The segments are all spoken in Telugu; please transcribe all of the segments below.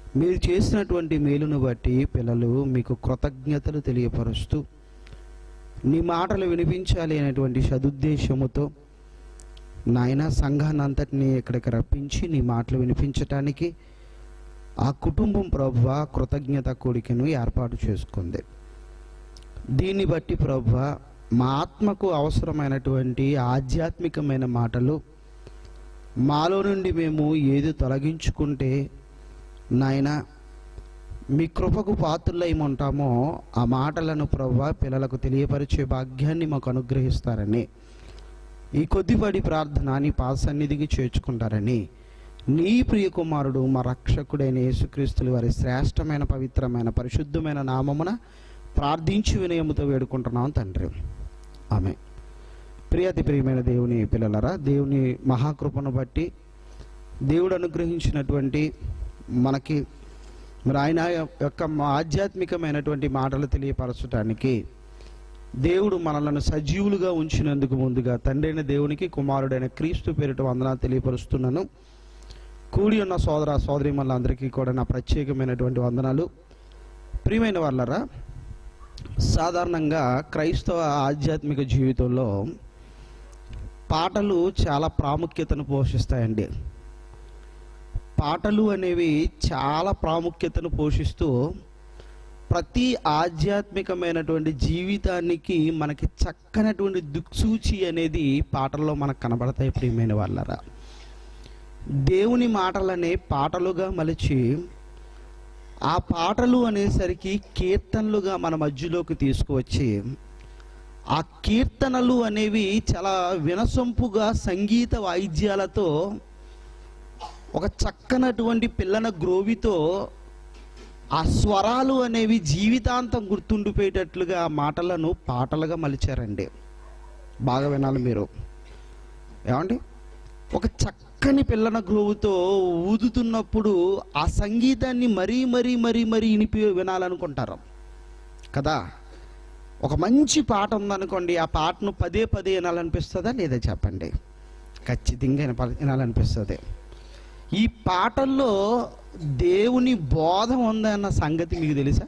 మీరు చేసినటువంటి మేలును బట్టి పిల్లలు మీకు కృతజ్ఞతలు తెలియపరుస్తూ నీ మాటలు వినిపించాలి అనేటువంటి సదుద్దేశముతో నాయన సంఘాన్ని అంతటిని ఇక్కడికి రప్పించి నీ మాటలు వినిపించటానికి ఆ కుటుంబం ప్రభు కృతజ్ఞత కోరికను ఏర్పాటు చేసుకుంది దీన్ని బట్టి ప్రభు మా ఆత్మకు అవసరమైనటువంటి ఆధ్యాత్మికమైన మాటలు మాలో నుండి మేము ఏది తొలగించుకుంటే నాయన మీ కృపకు పాత్రులై ఉంటామో ఆ మాటలను ప్రభు పిల్లలకు తెలియపరిచే భాగ్యాన్ని మాకు అనుగ్రహిస్తారని ఈ కొద్దిపాటి ప్రార్థన నీ పాద సన్నిధికి చేర్చుకుంటారని నీ ప్రియ కుమారుడు మా రక్షకుడైన యేసుక్రీస్తులు వారి శ్రేష్టమైన పవిత్రమైన పరిశుద్ధమైన నామమున ప్రార్థించి వినయముతో వేడుకుంటున్నాం తండ్రి ఆమె ప్రియతి ప్రియమైన దేవుని పిల్లలరా దేవుని మహాకృపను బట్టి దేవుడు అనుగ్రహించినటువంటి మనకి మరి ఆయన యొక్క ఆధ్యాత్మికమైనటువంటి మాటలు తెలియపరచడానికి దేవుడు మనలను సజీవులుగా ఉంచినందుకు ముందుగా తండ్రైన దేవునికి కుమారుడైన క్రీస్తు పేరిట వందనాలు తెలియపరుస్తున్నాను కూడి ఉన్న సోదర సోదరి అందరికీ కూడా నా ప్రత్యేకమైనటువంటి వందనాలు ప్రియమైన వాళ్ళరా సాధారణంగా క్రైస్తవ ఆధ్యాత్మిక జీవితంలో పాటలు చాలా ప్రాముఖ్యతను పోషిస్తాయండి పాటలు అనేవి చాలా ప్రాముఖ్యతను పోషిస్తూ ప్రతి ఆధ్యాత్మికమైనటువంటి జీవితానికి మనకి చక్కనటువంటి దిక్సూచి అనేది పాటల్లో మనకు కనబడతాయి ప్రియమైన వాళ్ళరా దేవుని మాటలనే పాటలుగా మలిచి ఆ పాటలు అనేసరికి కీర్తనలుగా మన మధ్యలోకి తీసుకువచ్చి ఆ కీర్తనలు అనేవి చాలా వినసొంపుగా సంగీత వాయిద్యాలతో ఒక చక్కనటువంటి పిల్లన గ్రోవితో ఆ స్వరాలు అనేవి జీవితాంతం గుర్తుండిపోయేటట్లుగా ఆ మాటలను పాటలుగా మలిచారండి బాగా వినాలి మీరు ఏమండి ఒక చక్కని పిల్లన గ్రోవుతో ఊదుతున్నప్పుడు ఆ సంగీతాన్ని మరీ మరీ మరీ మరీ ఇనిపి వినాలనుకుంటారు కదా ఒక మంచి పాట ఉందనుకోండి ఆ పాటను పదే పదే వినాలనిపిస్తుందా లేదా చెప్పండి ఖచ్చితంగా వినప- వినాలనిపిస్తుంది ఈ పాటల్లో దేవుని బోధ ఉందన్న సంగతి మీకు తెలుసా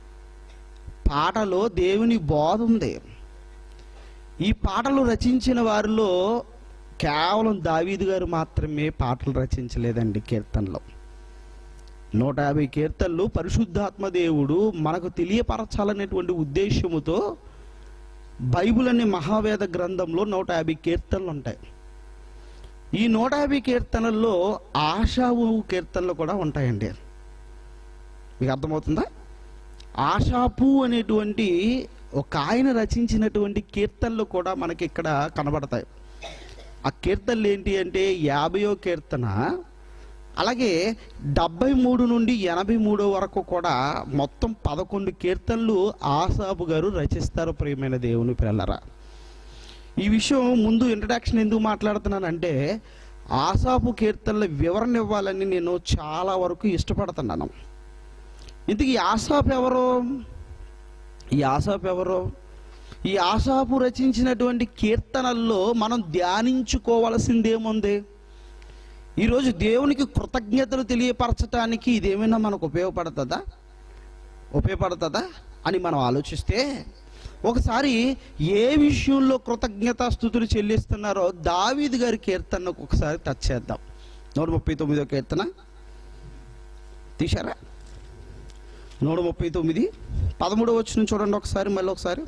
పాటలో దేవుని బోధ ఉంది ఈ పాటలు రచించిన వారిలో కేవలం దావీదు గారు మాత్రమే పాటలు రచించలేదండి కీర్తనలో నూట యాభై కీర్తనలు పరిశుద్ధాత్మ దేవుడు మనకు తెలియపరచాలనేటువంటి ఉద్దేశముతో బైబిల్ అనే మహావేద గ్రంథంలో నూట యాభై కీర్తనలు ఉంటాయి ఈ నూట యాభై కీర్తనల్లో ఆశావు కీర్తనలు కూడా ఉంటాయండి మీకు అర్థమవుతుందా ఆశాపు అనేటువంటి ఒక ఆయన రచించినటువంటి కీర్తనలు కూడా మనకి ఇక్కడ కనబడతాయి ఆ కీర్తనలు ఏంటి అంటే యాభయో కీర్తన అలాగే డెబ్బై మూడు నుండి ఎనభై మూడో వరకు కూడా మొత్తం పదకొండు కీర్తనలు ఆసాపు గారు రచిస్తారు ప్రియమైన దేవుని పిల్లరా ఈ విషయం ముందు ఇంట్రడక్షన్ ఎందుకు మాట్లాడుతున్నానంటే ఆసాపు కీర్తనల వివరణ ఇవ్వాలని నేను చాలా వరకు ఇష్టపడుతున్నాను ఇంతకీ ఈ ఆసాపు ఎవరు ఈ ఆసాపు ఎవరు ఈ ఆసాపు రచించినటువంటి కీర్తనల్లో మనం ధ్యానించుకోవాల్సిందేముంది ఈరోజు దేవునికి కృతజ్ఞతలు తెలియపరచటానికి ఇదేమైనా మనకు ఉపయోగపడుతుందా ఉపయోగపడుతుందా అని మనం ఆలోచిస్తే ఒకసారి ఏ విషయంలో కృతజ్ఞతాస్థుతులు చెల్లిస్తున్నారో దావీదు గారి కీర్తనకు ఒకసారి టచ్ చేద్దాం నూట ముప్పై తొమ్మిదో కీర్తన తీశారా నూట ముప్పై తొమ్మిది పదమూడవ వచ్చిన చూడండి ఒకసారి మళ్ళీ ఒకసారి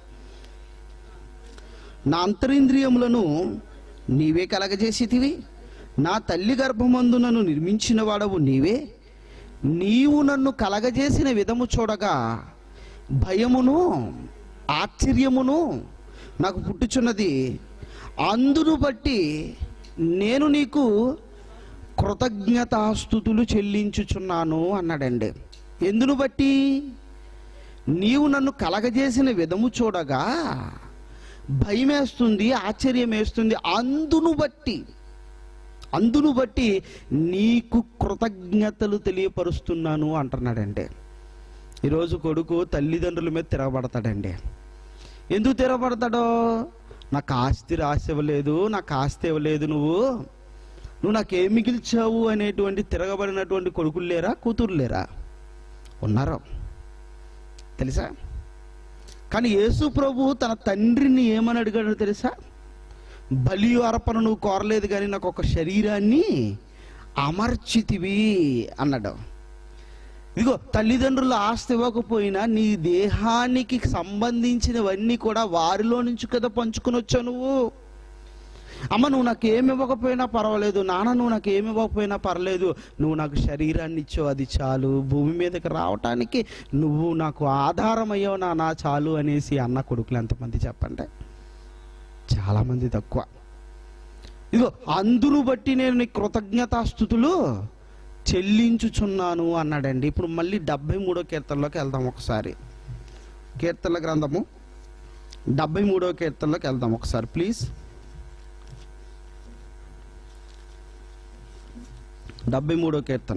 నా అంతరింద్రియములను నీవే కలగజేసితివి నా తల్లి గర్భమందు నన్ను నిర్మించిన వాడవు నీవే నీవు నన్ను కలగజేసిన విధము చూడగా భయమును ఆశ్చర్యమును నాకు పుట్టుచున్నది అందును బట్టి నేను నీకు కృతజ్ఞతాస్థుతులు చెల్లించుచున్నాను అన్నాడండి ఎందును బట్టి నీవు నన్ను కలగజేసిన విధము చూడగా భయమేస్తుంది ఆశ్చర్యం వేస్తుంది అందును బట్టి అందును బట్టి నీకు కృతజ్ఞతలు తెలియపరుస్తున్నాను అంటున్నాడండి ఈరోజు కొడుకు తల్లిదండ్రుల మీద తిరగబడతాడండి ఎందుకు తిరగబడతాడో నాకు ఆస్తి రాసి ఇవ్వలేదు నాకు ఆస్తి ఇవ్వలేదు నువ్వు నువ్వు నాకేం మిగిల్చావు అనేటువంటి తిరగబడినటువంటి కొడుకులు లేరా కూతురు లేరా ఉన్నారు తెలుసా కానీ యేసు ప్రభు తన తండ్రిని ఏమని అడిగాడో తెలుసా బలి అర్పణ నువ్వు కోరలేదు కానీ నాకు ఒక శరీరాన్ని అమర్చితివి అన్నాడు ఇదిగో తల్లిదండ్రులు ఆస్తి ఇవ్వకపోయినా నీ దేహానికి సంబంధించినవన్నీ కూడా వారిలో నుంచి కదా పంచుకుని వచ్చావు నువ్వు అమ్మ నువ్వు నాకు ఏమి ఇవ్వకపోయినా పర్వాలేదు నాన్న నువ్వు నాకు ఏమి ఇవ్వకపోయినా పర్లేదు నువ్వు నాకు శరీరాన్ని ఇచ్చావు అది చాలు భూమి మీదకి రావటానికి నువ్వు నాకు ఆధారం అయ్యావు నాన్న చాలు అనేసి అన్న కొడుకులు ఎంతమంది చెప్పండి చాలామంది తక్కువ ఇదిగో అందును బట్టి నేను నీ కృతజ్ఞతాస్థుతులు చెల్లించుచున్నాను అన్నాడండి ఇప్పుడు మళ్ళీ డెబ్బై మూడో కీర్తనలోకి వెళ్దాం ఒకసారి కీర్తనల గ్రంథము డెబ్బై మూడో కీర్తనలోకి వెళ్దాం ఒకసారి ప్లీజ్ డెబ్బై మూడో కీర్తన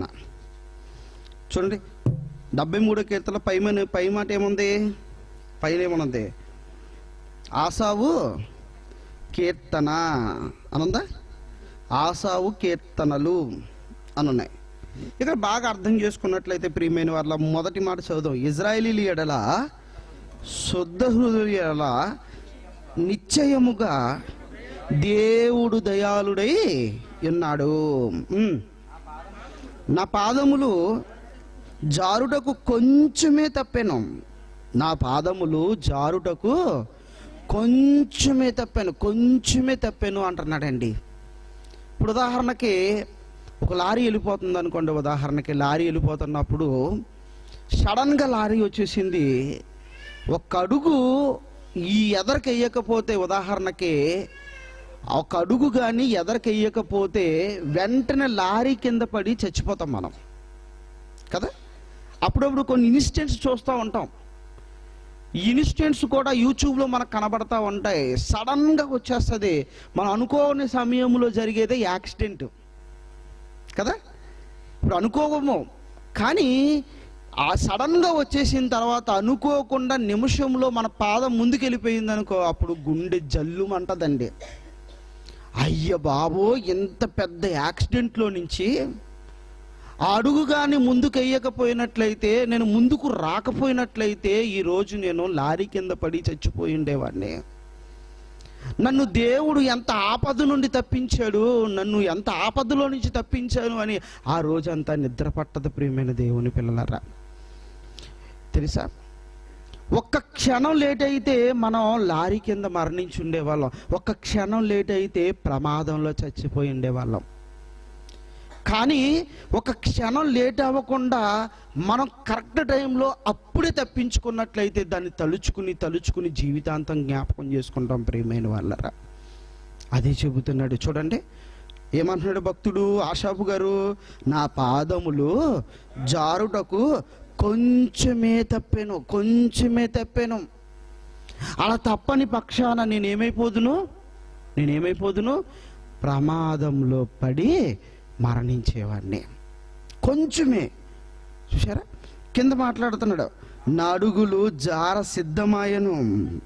చూడండి డెబ్బై మూడో కీర్తన పై మన- పై మాట ఏముంది పైన ఏమనుంది ఆసావు కీర్తన అనుందా ఆసావు కీర్తనలు అని ఉన్నాయి ఇక్కడ బాగా అర్థం చేసుకున్నట్లయితే ప్రియమైన వాళ్ళ మొదటి మాట చదువుదాం ఇజ్రాయేలీల ఎడల శుద్ధ హృదయ ఎడల నిశ్చయముగా దేవుడు దయాళుడై ఉన్నాడు ఉమ్. నా పాదములు జారుటకు కొంచెమే తప్పాను నా పాదములు జారుటకు కొంచెమే తప్పాను కొంచెమే తప్పాను అంటున్నాడండి ఇప్పుడు ఉదాహరణకి ఒక లారీ వెళ్ళిపోతుంది అనుకోండి ఉదాహరణకి లారీ వెళ్ళిపోతున్నప్పుడు సడన్గా లారీ వచ్చేసింది ఒక అడుగు ఈ ఎదరికి వేయకపోతే ఉదాహరణకి ఒక అడుగు కానీ ఎదరికి వేయకపోతే వెంటనే లారీ కింద పడి చచ్చిపోతాం మనం కదా అప్పుడప్పుడు కొన్ని ఇన్సిడెంట్స్ చూస్తూ ఉంటాం ఇన్సిడెంట్స్ కూడా యూట్యూబ్లో మనకు కనబడతా ఉంటాయి సడన్గా వచ్చేస్తుంది మనం అనుకోని సమయంలో జరిగేదే యాక్సిడెంట్ కదా ఇప్పుడు అనుకోము కానీ ఆ సడన్గా వచ్చేసిన తర్వాత అనుకోకుండా నిమిషంలో మన పాదం ముందుకెళ్ళిపోయింది అనుకో అప్పుడు గుండె జల్లుమంటదండి అయ్య బాబో ఎంత పెద్ద యాక్సిడెంట్లో నుంచి ఆ అడుగు కానీ ముందుకు వేయకపోయినట్లయితే నేను ముందుకు రాకపోయినట్లయితే ఈరోజు నేను లారీ కింద పడి చచ్చిపోయి ఉండేవాడిని నన్ను దేవుడు ఎంత ఆపద నుండి తప్పించాడు నన్ను ఎంత ఆపదలో నుంచి తప్పించాను అని ఆ రోజంతా నిద్ర పట్టదు ప్రియమైన దేవుని పిల్లలరా తెలుసా ఒక్క క్షణం లేట్ అయితే మనం లారీ కింద మరణించి ఉండేవాళ్ళం ఒక్క క్షణం లేట్ అయితే ప్రమాదంలో చచ్చిపోయి ఉండేవాళ్ళం కానీ ఒక క్షణం లేట్ అవ్వకుండా మనం కరెక్ట్ టైంలో అప్పుడే తప్పించుకున్నట్లయితే దాన్ని తలుచుకుని తలుచుకుని జీవితాంతం జ్ఞాపకం చేసుకుంటాం ప్రియమైన వాళ్ళరా అదే చెబుతున్నాడు చూడండి ఏమంటున్నాడు భక్తుడు ఆశాపు గారు నా పాదములు జారుటకు కొంచెమే తప్పాను కొంచెమే తప్పాను అలా తప్పని పక్షాన నేనేమైపోదును నేనేమైపోదును ప్రమాదంలో పడి మరణించేవాడిని కొంచెమే చూసారా కింద మాట్లాడుతున్నాడు నడుగులు జార సిద్ధమాయను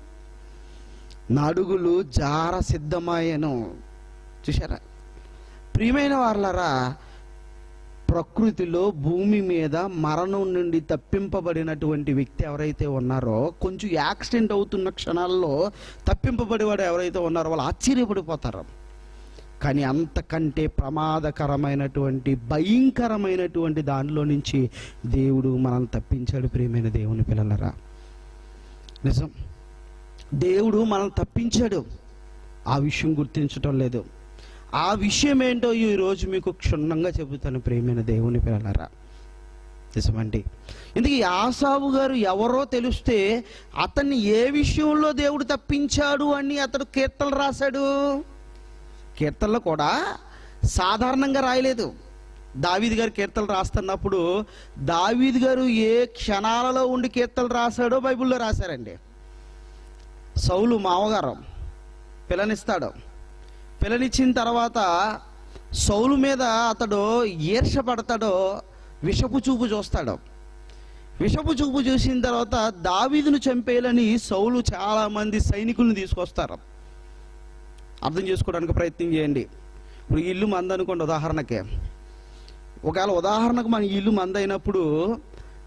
నడుగులు జార సిద్ధమాయను చూసారా ప్రియమైన వాళ్ళరా ప్రకృతిలో భూమి మీద మరణం నుండి తప్పింపబడినటువంటి వ్యక్తి ఎవరైతే ఉన్నారో కొంచెం యాక్సిడెంట్ అవుతున్న క్షణాల్లో తప్పింపబడేవాడు ఎవరైతే ఉన్నారో వాళ్ళు ఆశ్చర్యపడిపోతారు కానీ అంతకంటే ప్రమాదకరమైనటువంటి భయంకరమైనటువంటి దానిలో నుంచి దేవుడు మనం తప్పించాడు ప్రియమైన దేవుని పిల్లలరా నిజం దేవుడు మనం తప్పించాడు ఆ విషయం గుర్తించటం లేదు ఆ విషయం ఏంటో ఈరోజు మీకు క్షుణ్ణంగా చెబుతాను ప్రియమైన దేవుని పిల్లలరా నిజమండి ఇందుకు ఈ ఆసావు గారు ఎవరో తెలిస్తే అతన్ని ఏ విషయంలో దేవుడు తప్పించాడు అని అతడు కీర్తనలు రాశాడు కీర్తనలు కూడా సాధారణంగా రాయలేదు దావీద్ గారు కీర్తనలు రాస్తున్నప్పుడు దావీద్ గారు ఏ క్షణాలలో ఉండి కీర్తనలు రాశాడో బైబిల్లో రాశారండి సౌలు మామగారు పిల్లనిస్తాడు పిల్లనిచ్చిన తర్వాత సౌలు మీద అతడు ఈర్షపడతాడో విషపు చూపు చూస్తాడు విషపు చూపు చూసిన తర్వాత దావీదును చంపేయాలని సౌలు చాలా మంది సైనికులను తీసుకొస్తారు అర్థం చేసుకోవడానికి ప్రయత్నం చేయండి ఇప్పుడు ఈ ఇల్లు మంద అనుకోండి ఉదాహరణకి ఒకవేళ ఉదాహరణకు మన ఇల్లు మంద అయినప్పుడు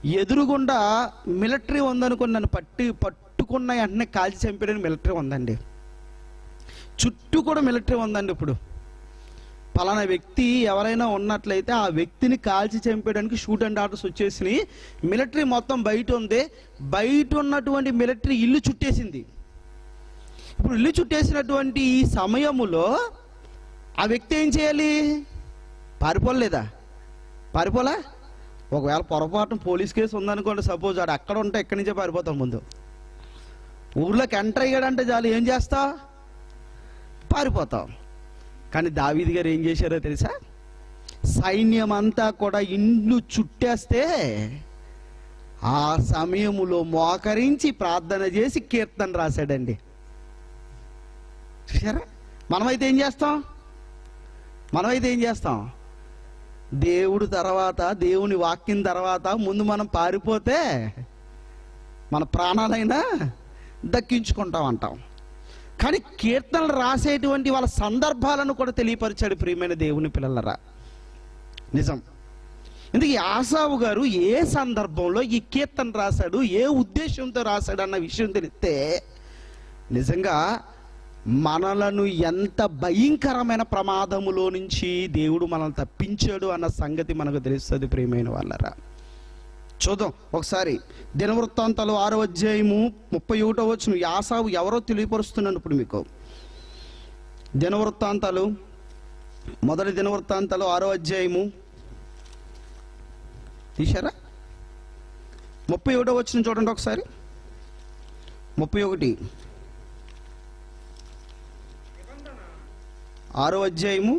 ఎదురుగుండా మిలిటరీ ఉందనుకుని నన్ను పట్టి పట్టుకున్న వెంటనే కాల్చి చంపేయడానికి మిలిటరీ ఉందండి చుట్టూ కూడా మిలిటరీ ఉందండి ఇప్పుడు పలానా వ్యక్తి ఎవరైనా ఉన్నట్లయితే ఆ వ్యక్తిని కాల్చి చంపేయడానికి షూట్ అండ్ ఆర్డర్స్ వచ్చేసినాయి మిలిటరీ మొత్తం బయట ఉంది బయట ఉన్నటువంటి మిలిటరీ ఇల్లు చుట్టేసింది ఇప్పుడు ఇల్లు చుట్టేసినటువంటి ఈ సమయములో ఆ వ్యక్తి ఏం చేయాలి పారిపోలేదా పారిపోలే ఒకవేళ పొరపాటున పోలీస్ కేసు ఉందనుకోండి సపోజ్ ఆడు అక్కడ ఉంటే ఎక్కడి నుంచే పారిపోతాం ముందు ఊర్లోకి ఎంటర్ అయ్యాడంటే చాలు ఏం చేస్తా పారిపోతాం కానీ దావీది గారు ఏం చేశారో తెలుసా సైన్యం అంతా కూడా ఇండ్లు చుట్టేస్తే ఆ సమయములో మోకరించి ప్రార్థన చేసి కీర్తన రాశాడండి చూసారా మనమైతే ఏం చేస్తాం మనమైతే ఏం చేస్తాం దేవుడు తర్వాత దేవుని వాక్యం తర్వాత ముందు మనం పారిపోతే మన ప్రాణాలైనా దక్కించుకుంటాం అంటాం కానీ కీర్తనలు రాసేటువంటి వాళ్ళ సందర్భాలను కూడా తెలియపరిచాడు ప్రియమైన దేవుని పిల్లలరా నిజం ఇందుకు ఆసావు గారు ఏ సందర్భంలో ఈ కీర్తన రాశాడు ఏ ఉద్దేశంతో రాశాడు అన్న విషయం తెలిస్తే నిజంగా మనలను ఎంత భయంకరమైన ప్రమాదములో నుంచి దేవుడు మనల్ని తప్పించాడు అన్న సంగతి మనకు తెలుస్తుంది ప్రియమైన వాళ్ళరా చూద్దాం ఒకసారి దినవృత్తాంతాలు ఆరో అధ్యాయము ముప్పై ఒకటో వచ్చిన యాసావు ఎవరో తెలియపరుస్తున్నాను ఇప్పుడు మీకు దినవృత్తాంతాలు మొదటి దినవృత్తాంతాలు ఆరో అధ్యాయము తీశారా ముప్పై ఒకటో వచ్చిన చూడండి ఒకసారి ముప్పై ఒకటి ఆరో అధ్యాయము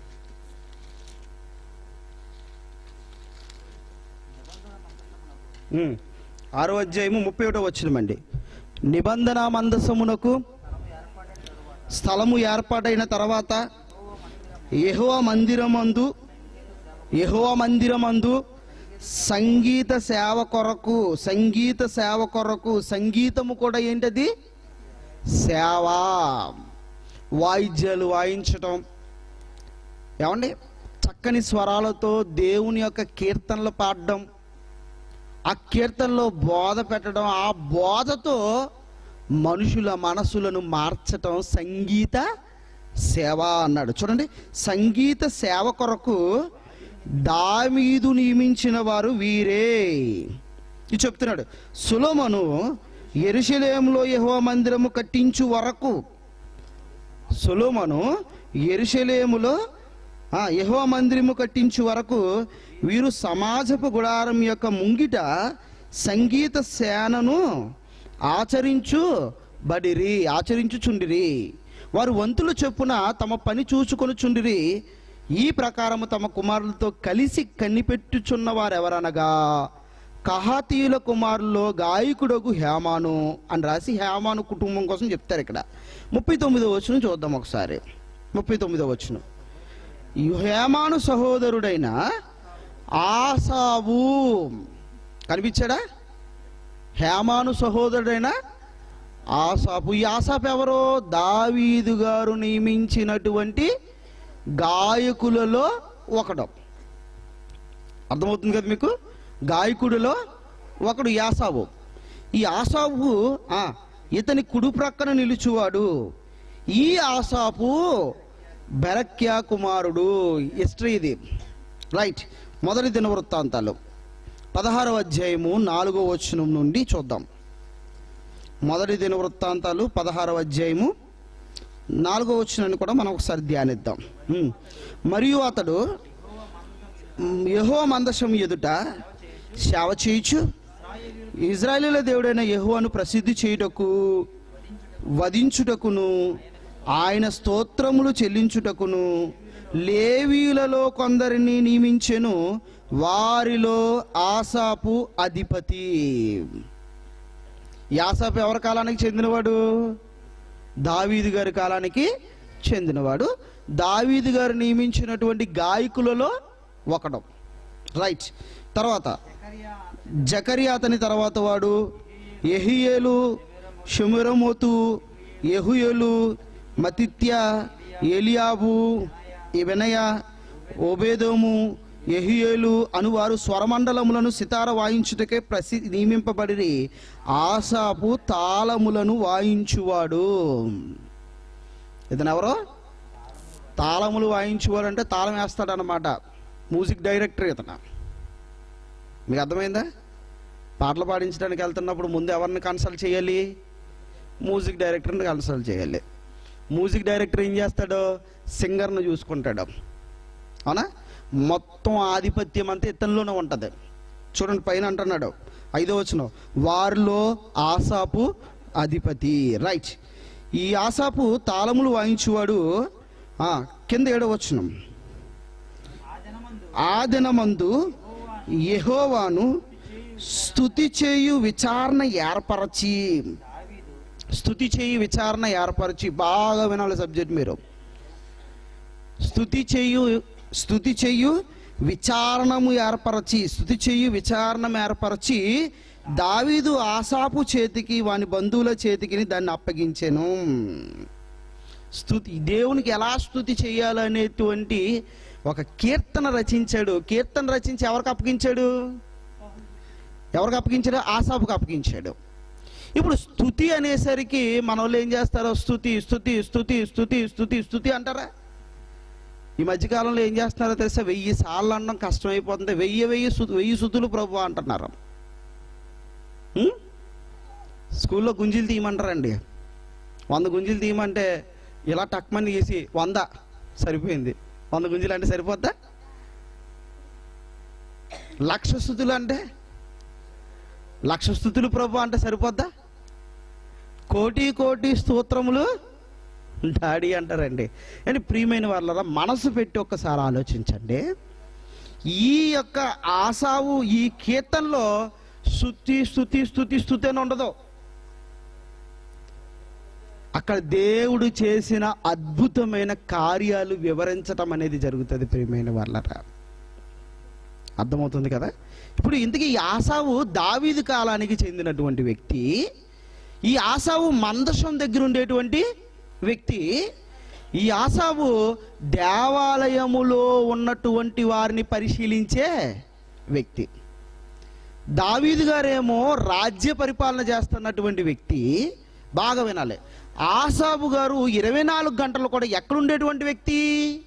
ఉమ్, ఆరో అధ్యాయము ముప్పై ఒకటో వచ్చినమండి నిబంధన మందసమునకు స్థలము ఏర్పాటైన తర్వాత యెహోవ మందిరమందు యెహోవ మందిరమందు సంగీత సేవ కొరకు సంగీత సేవ కొరకు సంగీతము కూడా ఏంటది సేవ వాయిద్యాలు వాయించటం ఏమండి చక్కని స్వరాలతో దేవుని యొక్క కీర్తనలు పాడడం ఆ కీర్తనలో బోధ పెట్టడం ఆ బోధతో మనుషుల మనసులను మార్చటం సంగీత సేవ అన్నాడు చూడండి సంగీత సేవ కొరకు దావీదు నియమించిన వారు వీరే ఇది చెప్తున్నాడు సులోమను ఎరుషలేములో యెహోవా మందిరము కట్టించు వరకు సొలోమను ఎరుషలేములో ఆ, యెహోవా మందిరము కట్టించు వరకు వీరు సమాజపు గుడారం యొక్క ముంగిట సంగీత సేనను ఆచరించు బడిరి ఆచరించుచుండిరి వారు వంతులు చొప్పున తమ పని చూచుకొనుచుండిరి ఈ ప్రకారము తమ కుమారులతో కలిసి కనిపెట్టుచున్న వారు ఎవరనగా కహాతీయుల కుమారుల్లో గాయకుడగు హేమాను అని రాసి హేమాను కుటుంబం కోసం చెప్తారు ఇక్కడ ముప్పై తొమ్మిదో వచ్చును చూద్దాం ఒకసారి ముప్పై తొమ్మిదో వచ్చును ఈ హేమాను సహోదరుడైన ఆసావు కనిపించాడా హేమాను సహోదరుడైన ఆసాపు ఈ ఆసాపు ఎవరో దావీదు గారు నియమించినటువంటి గాయకులలో ఒకడు అర్థమవుతుంది కదా మీకు గాయకుడిలో ఒకడు యాసావు ఈ ఆసావు ఆ, ఇతని కుడి ప్రక్కన నిలుచువాడు ఈ ఆసాపు బెరక్యా కుమారుడు హిస్టరీ ఇది రైట్ మొదటి దిన వృత్తాంతాలు పదహారవ అధ్యాయము నాలుగో వచనం నుండి చూద్దాం మొదటి దిన వృత్తాంతాలు పదహారవ అధ్యాయము నాలుగో వచనాన్ని కూడా మనం ఒకసారి ధ్యానిద్దాం ఉమ్. మరియు అతడు యహో మందసం ఎదుట సేవ చేయుచు ఇజ్రాయేలీల దేవుడైన యెహోవాను ప్రసిద్ధి చేయుటకు వధించుటకును ఆయన స్తోత్రములు చెల్లించుటకును లేవీలలో కొందరిని నియమించెను వారిలో ఆసాపు అధిపతి యాసాపు ఎవరి కాలానికి చెందినవాడు దావీదు గారి కాలానికి చెందినవాడు దావీదు గారు నియమించినటువంటి గాయకులలో ఒకడు రైట్ తర్వాత జకరియా అతని తర్వాత వాడు ఎహియేలు షుమిరమోతు యెహుయేలు మతిత్య ఎలియాబు ఇబెనయ ఓబేదోము యెహీయేలు అనువారు స్వరమండలములను సితార వాయించుటకే ప్రసి నియమింపబడి ఆసాపు తాళములను వాయించువాడు ఇతను ఎవరో తాళములు వాయించువాడు అంటే తాళం వేస్తాడనమాట మ్యూజిక్ డైరెక్టర్ ఇతను మీకు అర్థమైందా పాటలు పాడించడానికి వెళ్తున్నప్పుడు ముందు ఎవరిని కన్సల్ట్ చేయాలి మ్యూజిక్ డైరెక్టర్ని కన్సల్ట్ చేయాలి మ్యూజిక్ డైరెక్టర్ ఏం చేస్తాడు సింగర్ను చూసుకుంటాడు అవునా మొత్తం ఆధిపత్యం అంతా ఇతనిలోనే ఉంటుంది చూడండి పైన అంటున్నాడు ఐదో వచనం వారిలో ఆసాపు అధిపతి రైట్ ఈ ఆసాపు తాళములు వాయించువాడు ఆ, కింద ఏడో వచనం ఆ దినమందు యెహోవాను స్తుతి చేయు విచారణ ఏర్పరచి స్తుతి చేయు విచారణ ఏర్పరచి బాగా వినాలి సబ్జెక్ట్ మీరు స్తుతి చేయు స్తుతి చేయు విచారణము ఏర్పరచి స్తుతి చేయు విచారణం ఏర్పరచి దావీదు ఆసాపు చేతికి వాని బంధువుల చేతికి దాన్ని అప్పగించెను స్తుతి దేవునికి ఎలా స్తుతి చేయాలనేటువంటి ఒక కీర్తన రచించాడు కీర్తన రచించి ఎవరికి అప్పగించాడు ఎవరికి అప్పగించాడు ఆసాపుకి అప్పగించాడు ఇప్పుడు స్థుతి అనేసరికి మన వాళ్ళు ఏం చేస్తారో స్థుతి స్థుతి స్థుతి స్థుతి స్థుతి స్థుతి అంటారా ఈ మధ్యకాలంలో ఏం చేస్తున్నారో తెలుసా వెయ్యి సార్లు అనడం కష్టమైపోతుంది వెయ్యి వెయ్యి సు వెయ్యి సుతులు ప్రభు అంటున్నారు ఉం? స్కూల్లో గుంజీలు తీయమంటారండి వంద గుంజీలు తీయమంటే ఇలా టక్మని తీసి వంద సరిపోయింది వంద గుంజీలు అంటే సరిపోద్దా లక్ష స్థుతులు అంటే లక్ష స్థుతులు ప్రభు అంటే సరిపోద్దా కోటి కోటి స్తోత్రములు డాడీ అంటారండి అని ప్రియమైన వాళ్ళరా మనసు పెట్టి ఒక్కసారి ఆలోచించండి ఈ యొక్క ఆసావు ఈ కీర్తనలో స్థుతి స్థుతి స్థుతి స్థుతి అని ఉండదు అక్కడ దేవుడు చేసిన అద్భుతమైన కార్యాలు వివరించటం అనేది జరుగుతుంది ప్రియమైన వాళ్ళరా అర్థమవుతుంది కదా ఇప్పుడు ఇంతకీ ఈ ఆసావు దావీదు కాలానికి చెందినటువంటి వ్యక్తి ఈ ఆసావు మందసం దగ్గర ఉండేటువంటి వ్యక్తి ఈ ఆసావు దేవాలయములో ఉన్నటువంటి వారిని పరిశీలించే వ్యక్తి దావీదు గారేమో రాజ్య పరిపాలన చేస్తున్నటువంటి వ్యక్తి బాగా వినాలి ఆసాబు గారు ఇరవై నాలుగు గంటలు కూడా ఎక్కడ ఉండేటువంటి వ్యక్తి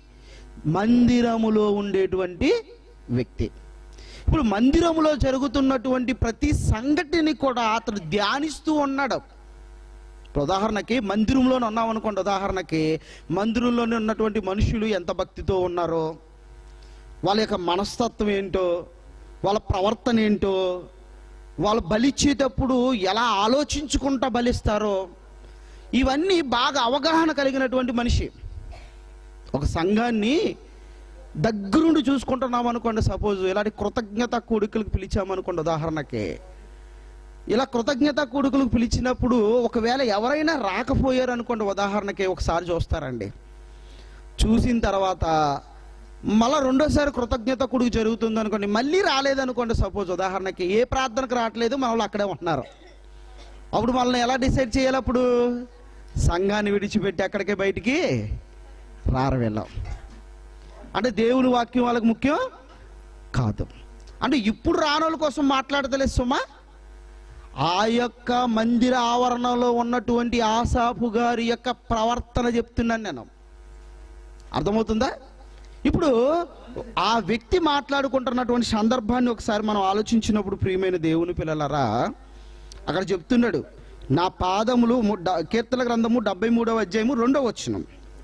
మందిరములో ఉండేటువంటి వ్యక్తి ఇప్పుడు మందిరములో జరుగుతున్నటువంటి ప్రతి సంఘటనని కూడా అతడు ధ్యానిస్తూ ఉన్నాడు ఇప్పుడు ఉదాహరణకి మందిరంలోనే ఉన్నాం అనుకోండి ఉదాహరణకి మందిరంలోనే ఉన్నటువంటి మనుషులు ఎంత భక్తితో ఉన్నారో వాళ్ళ యొక్క మనస్తత్వం ఏంటో వాళ్ళ ప్రవర్తన ఏంటో వాళ్ళు బలిచ్చేటప్పుడు ఎలా ఆలోచించుకుంటా బలిస్తారో ఇవన్నీ బాగా అవగాహన కలిగినటువంటి మనిషి ఒక సంఘాన్ని దగ్గరుండి చూసుకుంటున్నాం అనుకోండి సపోజ్ ఇలాంటి కృతజ్ఞత కూడికలకు పిలిచామనుకోండి ఉదాహరణకి ఇలా కృతజ్ఞత కూడుకులకు పిలిచినప్పుడు ఒకవేళ ఎవరైనా రాకపోయారు అనుకోండి ఉదాహరణకి ఒకసారి చూస్తారండి చూసిన తర్వాత మళ్ళా రెండోసారి కృతజ్ఞత కొడుకు జరుగుతుంది అనుకోండి మళ్ళీ రాలేదనుకోండి సపోజ్ ఉదాహరణకి ఏ ప్రార్థనకు రావట్లేదు మన వాళ్ళు అక్కడే ఉంటున్నారు అప్పుడు మనల్ని ఎలా డిసైడ్ చేయాలి అప్పుడు సంఘాన్ని విడిచిపెట్టి ఎక్కడికి బయటికి రారు వెళ్ళాం అంటే దేవుని వాక్యం వాళ్ళకి ముఖ్యం కాదు అంటే ఇప్పుడు రానోళ్ళ కోసం మాట్లాడతలేదు సుమా ఆ యొక్క మందిర ఆవరణలో ఉన్నటువంటి ఆసాపు గారి యొక్క ప్రవర్తన చెప్తున్నాను నేను అర్థమవుతుందా ఇప్పుడు ఆ వ్యక్తి మాట్లాడుకుంటున్నటువంటి సందర్భాన్ని ఒకసారి మనం ఆలోచించినప్పుడు ప్రియమైన దేవుని పిల్లలరా అక్కడ చెప్తున్నాడు నా పాదములు ము- డ- కీర్తన గ్రంథము డెబ్బై మూడవ అధ్యాయము రెండవ వచనం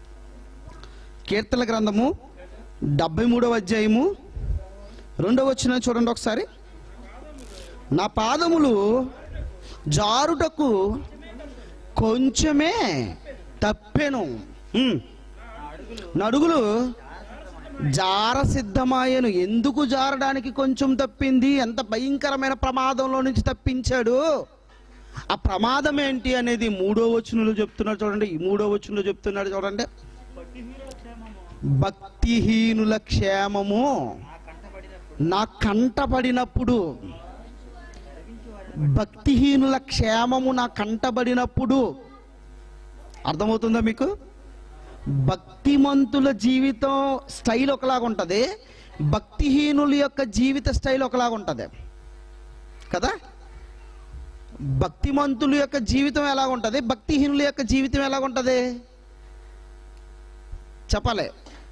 కీర్తన గ్రంథము డెబ్బై మూడవ అధ్యాయము రెండవ వచనం చూడండి ఒకసారి నా పాదములు జారుటకు కొంచెమే తప్పెను ఉమ్. నడుగులు జార సిద్ధమాయను ఎందుకు జారడానికి కొంచెం తప్పింది ఎంత భయంకరమైన ప్రమాదంలో నుంచి తప్పించాడు ఆ ప్రమాదం ఏంటి అనేది మూడో వచనంలో చెప్తున్నాడు చూడండి ఈ మూడో వచనంలో చెప్తున్నాడు చూడండి భక్తిహీనుల క్షేమము నా కంటపడినప్పుడు భక్తిహీనుల క్షేమము నా కంటబడినప్పుడు అర్థమవుతుందా మీకు భక్తిమంతుల జీవితం స్టైల్ ఒకలాగా ఉంటుంది భక్తిహీనుల యొక్క జీవిత స్టైల్ ఒకలాగా ఉంటుంది కదా భక్తిమంతుల యొక్క జీవితం ఎలా ఉంటుంది భక్తిహీనుల యొక్క జీవితం ఎలా ఉంటుంది చెప్పాలి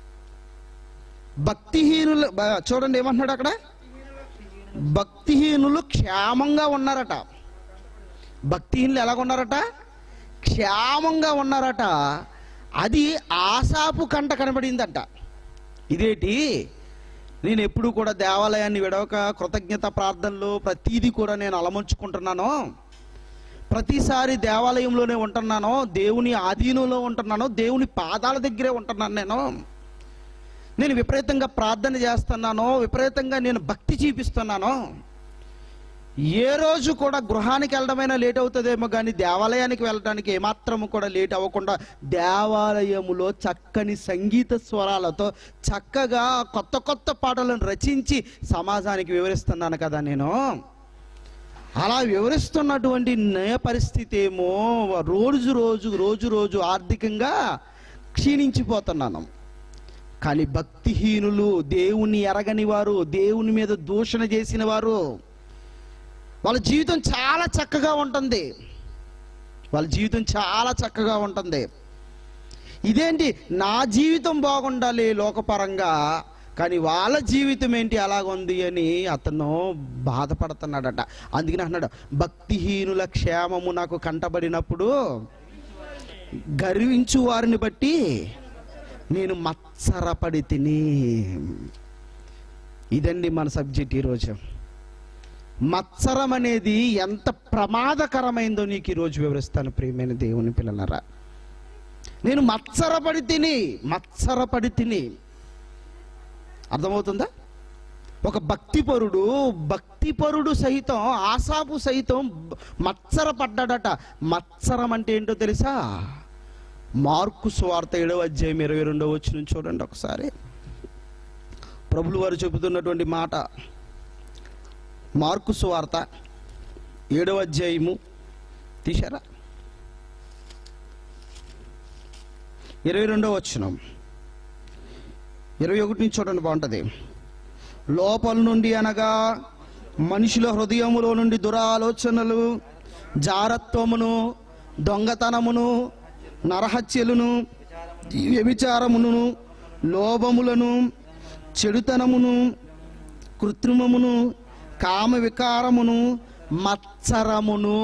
భక్తిహీనులు బ- చూడండి ఏమంటున్నాడు అక్కడ భక్తిహీనులు క్షేమంగా ఉన్నారట భక్తిహీనులు ఎలాగ ఉన్నారట క్షేమంగా ఉన్నారట అది ఆశాపు కంట కనబడిందంట ఇదేంటి నేను ఎప్పుడు కూడా దేవాలయాన్ని విడవక కృతజ్ఞత ప్రార్థనలు ప్రతీది కూడా నేను అలమంచుకుంటున్నాను ప్రతిసారి దేవాలయంలోనే ఉంటున్నాను దేవుని ఆధీనంలో ఉంటున్నాను దేవుని పాదాల దగ్గరే ఉంటున్నాను నేను నేను విపరీతంగా ప్రార్థన చేస్తున్నాను విపరీతంగా నేను భక్తి చూపిస్తున్నాను ఏ రోజు కూడా గృహానికి వెళ్ళడమైనా లేట్ అవుతుందేమో కానీ దేవాలయానికి వెళ్ళడానికి ఏమాత్రము కూడా లేట్ అవ్వకుండా దేవాలయములో చక్కని సంగీత స్వరాలతో చక్కగా కొత్త కొత్త పాటలను రచించి సమాజానికి వివరిస్తున్నాను కదా నేను అలా వివరిస్తున్నటువంటి నయ పరిస్థితి ఏమో రోజు రోజు రోజు రోజు ఆర్థికంగా క్షీణించిపోతున్నాను కానీ భక్తిహీనులు దేవుని ఎరగని వారు దేవుని మీద దూషణ చేసిన వారు వాళ్ళ జీవితం చాలా చక్కగా ఉంటుంది వాళ్ళ జీవితం చాలా చక్కగా ఉంటుంది ఇదేంటి నా జీవితం బాగుండాలి లోకపరంగా కానీ వాళ్ళ జీవితం ఏంటి అలాగుంది అని అతను బాధపడుతున్నాడట అందుకని అన్నాడు భక్తిహీనుల క్షేమము నాకు కంటబడినప్పుడు గర్వించు వారిని బట్టి నేను మత్సరపడి తిని ఇదండి మన సబ్జెక్ట్ ఈరోజు మత్సరం అనేది ఎంత ప్రమాదకరమైందో నీకు ఈరోజు వివరిస్తాను ప్రియమైన దేవుని పిల్లలరా నేను మత్సరపడి తిని మత్సరపడి తిని అర్థమవుతుందా ఒక భక్తిపరుడు భక్తిపరుడు సహితం ఆశాపు సహితం బ- మత్సరపడ్డాడట మత్సరం అంటే ఏంటో తెలుసా మార్కు సువార్త ఏడవ అధ్యాయం ఇరవై రెండవ వచ్చిన చూడండి ఒకసారి ప్రభులు వారు చెబుతున్నటువంటి మాట మార్కు సువార్త ఏడవ అధ్యాయము తీశారా ఇరవై రెండవ వచ్చినం ఇరవై ఒకటి నుంచి చూడండి బాగుంటుంది లోపల నుండి అనగా మనుషుల హృదయములో నుండి దురాలోచనలు జారత్వమును దొంగతనమును నరహత్యలను వ్యభిచారమును లోభములను చెడుతనమును కృత్రిమమును కామ వికారమును మత్సరమును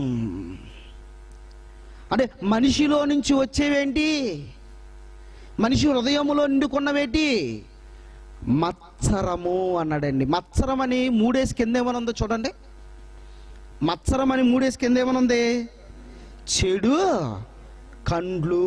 అంటే మనిషిలో నుంచి వచ్చేవేంటి మనిషి హృదయములో నిండుకున్నవేటి మత్సరము అన్నాడండి మత్సరం అని మూడేసి కింద ఏమనుందో చూడండి మత్సరం అని మూడేసి కింద ఏమనుంది చెడు కండ్లు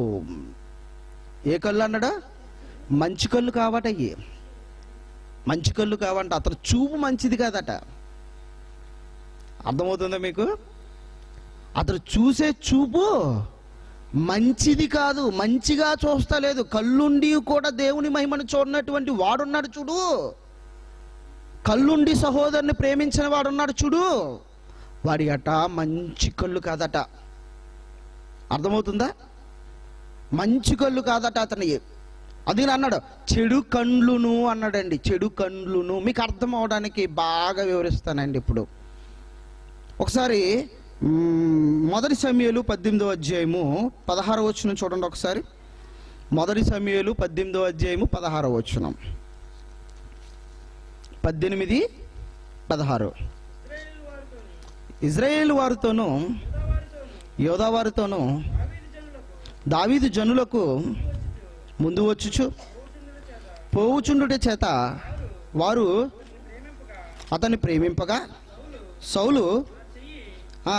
ఏ కళ్ళు అన్నాడు మంచి కళ్ళు కావట అయ్యి మంచి కళ్ళు కావంట అతను చూపు మంచిది కాదట అర్థమవుతుందా మీకు అతను చూసే చూపు మంచిది కాదు మంచిగా చూస్తలేదు కళ్ళుండి కూడా దేవుని మహిమను చూడనటువంటి వాడున్నాడు చూడు కళ్ళుండి సహోదరుని ప్రేమించిన వాడున్నాడు చూడు వాడి అట మంచి కళ్ళు కాదట అర్థమవుతుందా మంచి కళ్ళు కాదట అతని అది అన్నాడు చెడు కండ్లును అన్నాడండి చెడు కండ్లును మీకు అర్థం అవడానికి బాగా వివరిస్తానండి ఇప్పుడు ఒకసారి మ్మ్, మొదటి సమయాలు పద్దెనిమిదో అధ్యాయము పదహారో వచ్చిన చూడండి ఒకసారి మొదటి సమయాలు పద్దెనిమిదో అధ్యాయము పదహారో వచనం పద్దెనిమిది పదహారు ఇజ్రాయేల్ వారితోనూ యోధా వారితోనూ దావీదు జనులకు ముందు వచ్చుచు పోవుచుండుట చేత వారు అతన్ని ప్రేమింపగా సౌలు ఆ,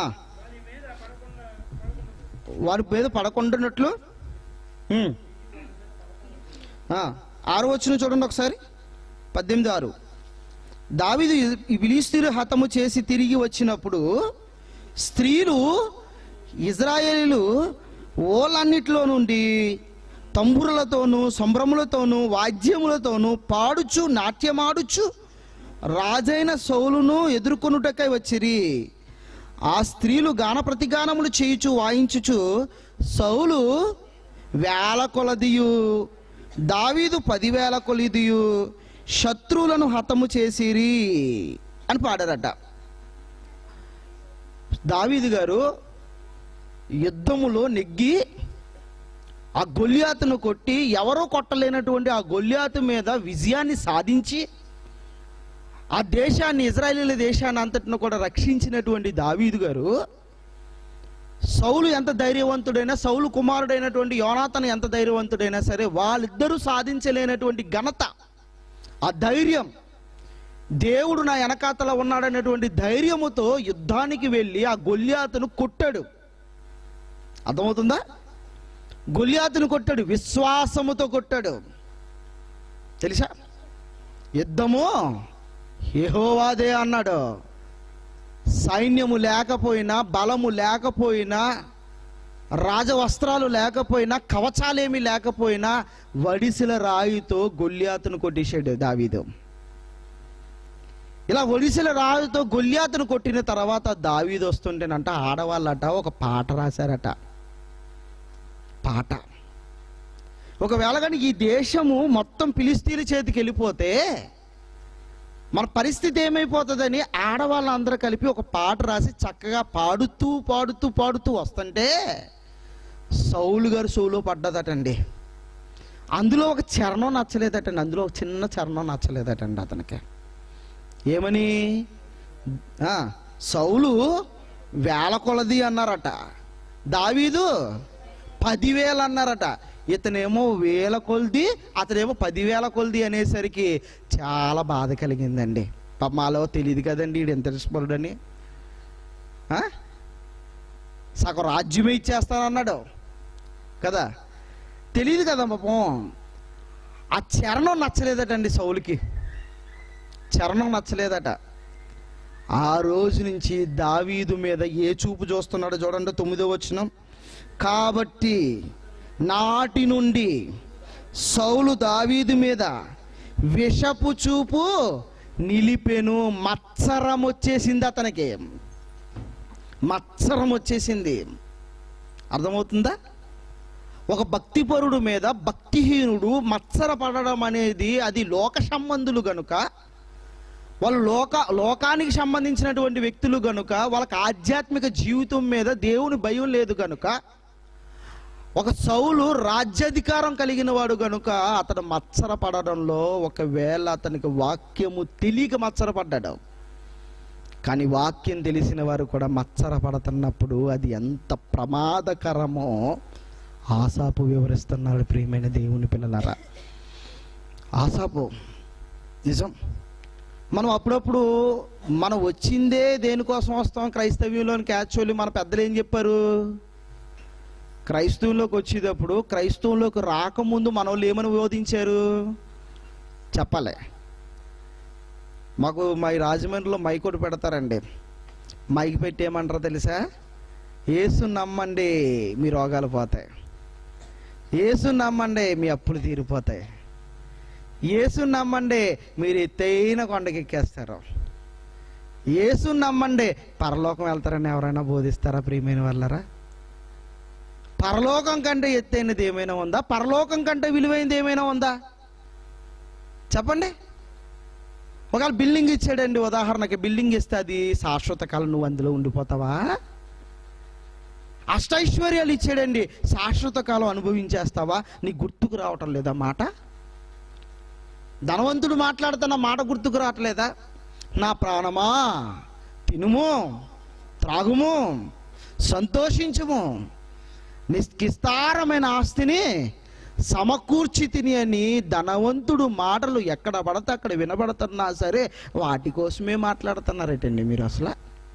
వారి మీద పడకుండానట్లు ఉమ్. ఆ, ఆరు వచ్చిన చూడండి ఒకసారి పద్దెనిమిది ఆరు దావిదు విలీస్తులు హతము చేసి తిరిగి వచ్చినప్పుడు స్త్రీలు ఇజ్రాయేలీలు ఓలన్నిటిలో నుండి తంబురలతోనూ సంభ్రములతోనూ వాద్యములతోనూ పాడుచు నాట్యమాడుచు రాజైన సౌలును ఎదుర్కొనుటకై వచ్చిరి ఆ స్త్రీలు గాన ప్రతిగానములు చేయుచు వాయించుచు సౌలు వేల కొలదియు దావీదు పదివేల కొలిదియు శత్రువులను హతము చేసిరి అని పాడారట దావీదు గారు యుద్ధములో నెగ్గి ఆ గొల్యాతును కొట్టి ఎవరో కొట్టలేనటువంటి ఆ గొల్యాతు మీద విజయాన్ని సాధించి ఆ దేశాన్ని ఇజ్రాయేలీల దేశాన్ని అంతటిని కూడా రక్షించినటువంటి దావీదు గారు సౌలు ఎంత ధైర్యవంతుడైనా సౌలు కుమారుడైనటువంటి యోనాతను ఎంత ధైర్యవంతుడైనా సరే వాళ్ళిద్దరూ సాధించలేనటువంటి ఘనత ఆ ధైర్యం దేవుడు నా వెనకాతల ఉన్నాడనేటువంటి ధైర్యముతో యుద్ధానికి వెళ్ళి ఆ గొల్యాతును కొట్టాడు అర్థమవుతుందా గొల్యాతును కొట్టాడు విశ్వాసముతో కొట్టాడు తెలుసా యుద్ధము యెహోవాదే అన్నాడు సైన్యము లేకపోయినా బలము లేకపోయినా రాజవస్త్రాలు లేకపోయినా కవచాలేమి లేకపోయినా వడిసిల రాయితో గొల్యాతును కొట్టేశాడు దావీదు ఇలా ఒడిసెల రాజుతో గొల్యాతును కొట్టిన తర్వాత దావీదు వస్తుంటేనంట ఆడవాళ్ళట ఒక పాట రాశారట పాట ఒకవేళ కానీ ఈ దేశము మొత్తం ఫిలిస్తీన్ల చేతికి వెళ్ళిపోతే మన పరిస్థితి ఏమైపోతుందని ఆడవాళ్ళందరూ కలిపి ఒక పాట రాసి చక్కగా పాడుతూ పాడుతూ పాడుతూ వస్తుంటే సౌలు గారు సౌలో పడ్డదటండి అందులో ఒక చరణం నచ్చలేదటండి అందులో ఒక చిన్న చరణం నచ్చలేదటండి అతనికి ఏమని ఆ, సౌలు వేల కొలది అన్నారట దావీదు పదివేలు అన్నారట ఇతనేమో వేల కొలది అతనేమో పదివేల కొలది అనేసరికి చాలా బాధ కలిగిందండి పాప మాలో తెలియదు కదండి ఈడు ఎంత ఇష్టపరుడని ఆ? సగం రాజ్యమే ఇచ్చేస్తానన్నాడు కదా తెలియదు కదా పాపం ఆ చరణం నచ్చలేదటండి సౌలుకి చరణం నచ్చలేదట ఆ రోజు నుంచి దావీదు మీద ఏ చూపు చూస్తున్నాడో చూడండి తొమ్మిదో వచ్చిన కాబట్టి నాటి నుండి సౌలు దావీదు మీద విషపు చూపు నిలిపెను మత్సరం వచ్చేసింది అతనికి మత్సరం వచ్చేసింది అర్థమవుతుందా ఒక భక్తిపరుడు మీద భక్తిహీనుడు మత్సరపడడం అనేది అది లోక సంబంధులు గనుక వాళ్ళు లోక లోకానికి సంబంధించినటువంటి వ్యక్తులు గనుక వాళ్ళకి ఆధ్యాత్మిక జీవితం మీద దేవుని భయం లేదు గనుక ఒక సౌలు రాజ్యాధికారం కలిగిన వాడు గనుక అతడు మత్సరపడడంలో ఒకవేళ అతనికి వాక్యము తెలియక మత్సరపడ్డాడు కానీ వాక్యం తెలిసిన వారు కూడా మత్సరపడుతున్నప్పుడు అది ఎంత ప్రమాదకరమో ఆసాపు వివరిస్తున్నాడు ప్రియమైన దేవుని పిల్లలారా ఆసాపు నిజం మనం అప్పుడప్పుడు మనం వచ్చిందే దేనికోసం వస్తాం క్రైస్తవ్యంలోనికి యాక్చువల్లీ మన పెద్దలు ఏం చెప్పారు క్రైస్తవంలోకి వచ్చేటప్పుడు క్రైస్తవంలోకి రాకముందు మన వాళ్ళు ఏమని బోధించారు చెప్పాలి మాకు మా ఈ రాజమండ్రిలో మైక్ ఒకటి పెడతారండి మైక్ పెట్టి ఏమంటారో తెలుసా ఏసు నమ్మండి మీ రోగాలు పోతాయి ఏసు నమ్మండి మీ అప్పులు తీరిపోతాయి ఏసు నమ్మండి మీరు ఎత్తైన కొండకి ఎక్కేస్తారు ఏసు నమ్మండి పరలోకం వెళ్తారని ఎవరైనా బోధిస్తారా ప్రియమైన వాళ్ళరా పరలోకం కంటే ఎత్తైనది ఏమైనా ఉందా పరలోకం కంటే విలువైనది ఏమైనా ఉందా చెప్పండి ఒకవేళ బిల్డింగ్ ఇచ్చాడండి ఉదాహరణకి బిల్డింగ్ ఇస్తే అది శాశ్వత కాలం నువ్వు అందులో ఉండిపోతావా అష్టైశ్వర్యాలు ఇచ్చాడండి శాశ్వత కాలం అనుభవించేస్తావా నీ గుర్తుకు రావటం లేదా మాట ధనవంతుడు మాట్లాడుతున్న మాట గుర్తుకు రావట్లేదా నా ప్రాణమా తినుము త్రాగుము సంతోషించుము నిష్కిస్తారమైన ఆస్తిని సమకూర్చి తిని అని ధనవంతుడు మాటలు ఎక్కడ పడితే అక్కడ వినబడుతున్నా సరే వాటి కోసమే మాట్లాడుతున్నారటండి మీరు అసలు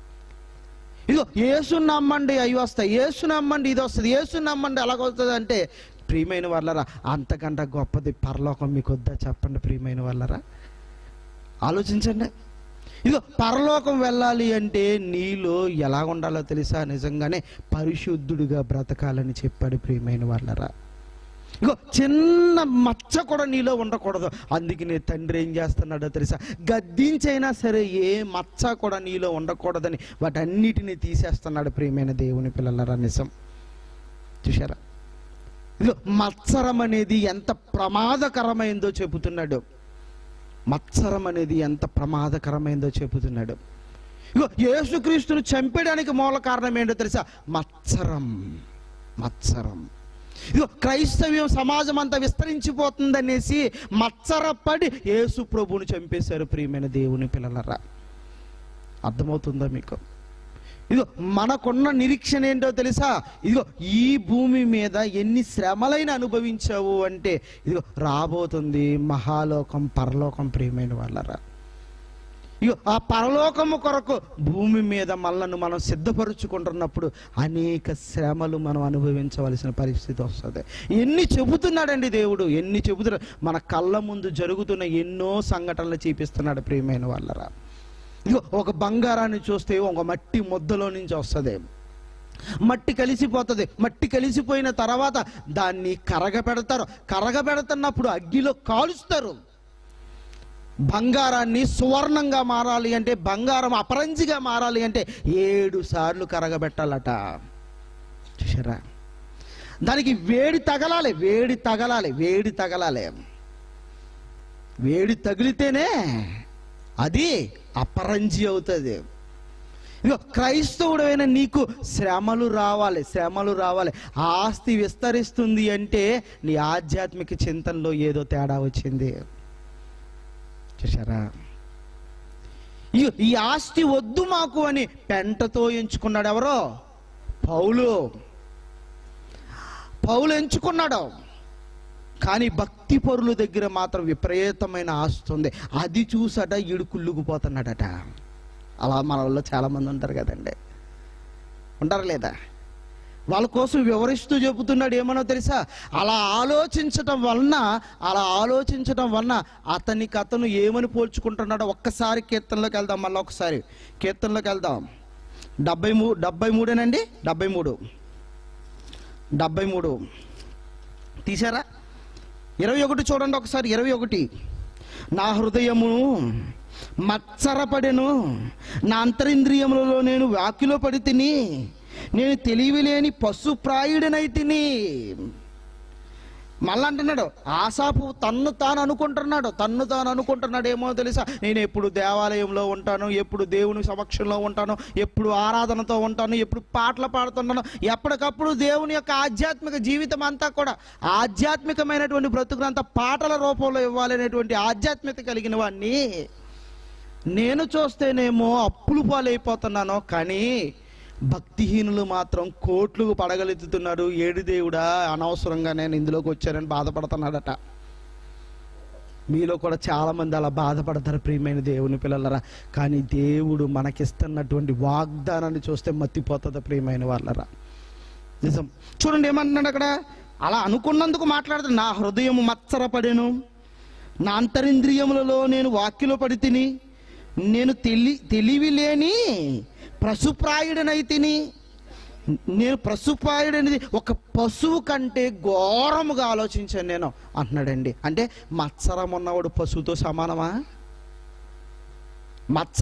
ఇదిగో ఏసు నమ్మండి అవి వస్తాయి ఏసు నమ్మండి ఇది వస్తుంది ఏసు నమ్మండి అలాగొస్తుంది అంటే ప్రియమైన వాళ్ళరా అంతకంటే గొప్పది పరలోకం మీకు వద్దా చెప్పండి ప్రియమైన వాళ్ళరా ఆలోచించండి ఇదిగో పరలోకం వెళ్ళాలి అంటే నీలో ఎలా ఉండాలో తెలుసా నిజంగానే పరిశుద్ధుడిగా బ్రతకాలని చెప్పాడు ప్రియమైన వాళ్ళరా ఇగో చిన్న మచ్చ కూడా నీలో ఉండకూడదు అందుకే నీ తండ్రి ఏం చేస్తున్నాడో తెలుసా గద్దించైనా సరే ఏ మచ్చ కూడా నీలో ఉండకూడదని వాటన్నిటిని తీసేస్తున్నాడు ప్రియమైన దేవుని పిల్లలరా నిజం చూశారా ఇదిగో మత్సరం అనేది ఎంత ప్రమాదకరమైందో చెబుతున్నాడు మత్సరం అనేది ఎంత ప్రమాదకరమైందో చెబుతున్నాడు ఇగో యేసుక్రీస్తును చంపేయడానికి మూల కారణం ఏంటో తెలుసా మత్సరం మత్సరం ఇగో క్రైస్తవ్యం సమాజం అంతా విస్తరించిపోతుందనేసి మత్సరపడి యేసు ప్రభువుని చంపేశారు ప్రియమైన దేవుని పిల్లలరా అర్థమవుతుందా మీకు ఇదిగో మనకున్న నిరీక్షణ ఏంటో తెలుసా ఇదిగో ఈ భూమి మీద ఎన్ని శ్రమలైన అనుభవించావు అంటే ఇదిగో రాబోతుంది మహాలోకం పరలోకం ప్రియమైన వాళ్ళరా ఇగో ఆ పరలోకము కొరకు భూమి మీద మనల్ని మనం సిద్ధపరుచుకుంటున్నప్పుడు అనేక శ్రమలు మనం అనుభవించవలసిన పరిస్థితి వస్తుంది ఎన్ని చెబుతున్నాడండి దేవుడు ఎన్ని చెబుతున్నాడు మన కళ్ళ ముందు జరుగుతున్న ఎన్నో సంఘటనలు చూపిస్తున్నాడు ప్రియమైన వాళ్ళరా ఇగో ఒక బంగారాన్ని చూస్తే ఒక మట్టి ముద్దలో నుంచి వస్తుంది మట్టి కలిసిపోతుంది మట్టి కలిసిపోయిన తర్వాత దాన్ని కరగబెడతారు కరగబెడుతున్నప్పుడు అగ్గిలో కాలుస్తారు బంగారాన్ని సువర్ణంగా మారాలి అంటే బంగారం అపరంజిగా మారాలి అంటే ఏడు సార్లు కరగబెట్టాలట చూసారా దానికి వేడి తగలాలి వేడి తగలాలి వేడి తగలాలి వేడి తగిలితేనే అది అపరంజి అవుతుంది ఇగో క్రైస్తవుడైన నీకు శ్రమలు రావాలి శ్రమలు రావాలి ఆస్తి విస్తరిస్తుంది అంటే నీ ఆధ్యాత్మిక చింతనలో ఏదో తేడా వచ్చింది చూసారా ఈ ఈ ఆస్తి వద్దు మాకు అని పెంటతో ఎంచుకున్నాడు ఎవరో పౌలు పౌలు ఎంచుకున్నాడు కానీ భక్తి పరుల దగ్గర మాత్రం విపరీతమైన ఆస్తి ఉంది అది చూసట ఈడు కుళ్ళుకుపోతున్నాడట అలా మన వాళ్ళు చాలా మంది ఉంటారు కదండి ఉంటారు లేదా వాళ్ళ కోసం వివరిస్తూ చెబుతున్నాడు ఏమనో తెలుసా అలా ఆలోచించటం వలన అలా ఆలోచించటం వలన అతనికి అతను ఏమని పోల్చుకుంటున్నాడో ఒక్కసారి కీర్తనలోకి వెళ్దాం మళ్ళీ ఒకసారి కీర్తనలోకి వెళ్దాం డెబ్బై మూ డెబ్బై మూడేనండి డెబ్బై మూడు డెబ్బై మూడు తీసారా ఇరవై ఒకటి చూడండి ఒకసారి ఇరవై ఒకటి నా హృదయము మత్సరపడెను నా అంతరింద్రియములలో నేను వాకిలో పడి తిని నేను తెలివి లేని పశుప్రాయుడినై తిని మళ్ళా అంటున్నాడు ఆశాపు తన్ను తాను అనుకుంటున్నాడు తన్ను తాను అనుకుంటున్నాడు ఏమో తెలుసా నేను ఎప్పుడు దేవాలయంలో ఉంటాను ఎప్పుడు దేవుని సమక్షంలో ఉంటాను ఎప్పుడు ఆరాధనతో ఉంటాను ఎప్పుడు పాటలు పాడుతున్నాను ఎప్పటికప్పుడు దేవుని యొక్క ఆధ్యాత్మిక జీవితం అంతా కూడా ఆధ్యాత్మికమైనటువంటి బ్రతుకునంతా పాటల రూపంలో ఇవ్వాలనేటువంటి ఆధ్యాత్మికత కలిగిన వాడిని నేను చూస్తేనేమో అప్పులు పాలైపోతున్నాను కానీ భక్తిహీనులు మాత్రం కోట్లు పడగలెత్తుతున్నారు ఏడు దేవుడా అనవసరంగా నేను ఇందులోకి వచ్చానని బాధపడుతున్నాడట మీలో కూడా చాలా మంది అలా బాధపడతారు ప్రియమైన దేవుని పిల్లలరా కానీ దేవుడు మనకిస్తున్నటువంటి వాగ్దానాన్ని చూస్తే మత్తిపోతుంది ప్రియమైన వాళ్ళరా నిజం చూడండి ఏమంటున్నాడు అక్కడ అలా అనుకున్నందుకు మాట్లాడుతాడు నా హృదయం మత్సరపడెను నా అంతరింద్రియములలో నేను వాక్యలో పడి తిని నేను తెలి తెలివి లేని పశుప్రాయుడనై తిని నేను పశుప్రాయుడనేది ఒక పశువు కంటే ఘోరముగా ఆలోచించాను నేను అంటున్నాడండి అంటే మత్సరం ఉన్నవాడు పశువుతో సమానమా మత్స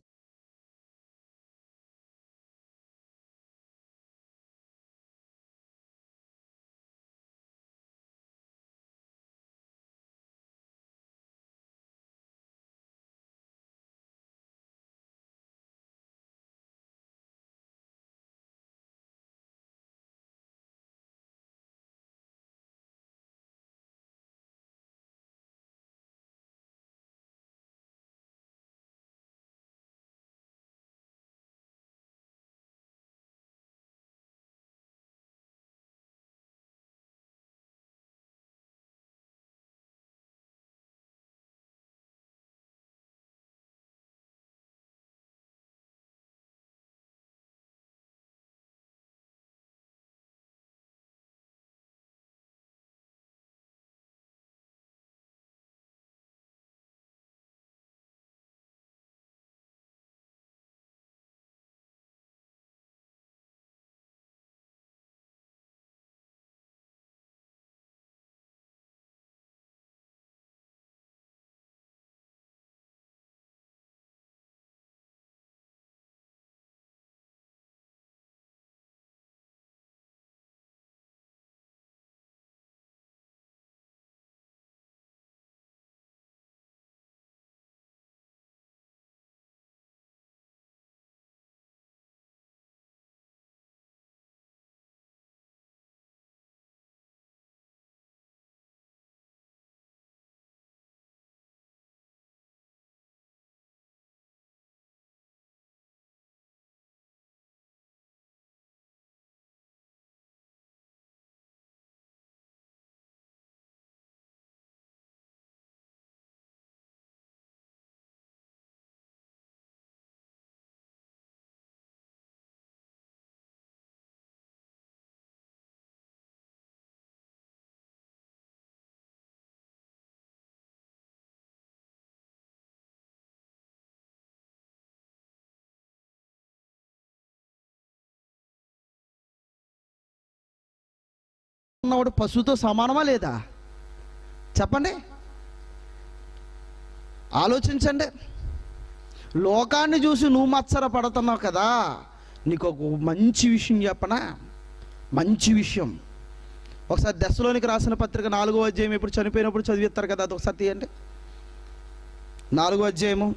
ఉన్నవాడు పశువుతో సమానమా లేదా చెప్పండి ఆలోచించండి లోకాన్ని చూసి నువ్వు మత్సర పడుతున్నావు కదా నీకు ఒక మంచి విషయం చెప్పనా మంచి విషయం ఒకసారి దశలోనికి రాసిన పత్రిక నాలుగో అధ్యాయం ఎప్పుడు చనిపోయినప్పుడు చదివిస్తారు కదా అది ఒకసారి తీయండి నాలుగో అధ్యాయము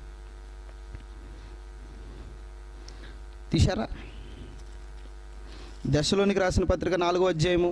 తీశారా దశలోనికి రాసిన పత్రిక నాలుగో అధ్యాయము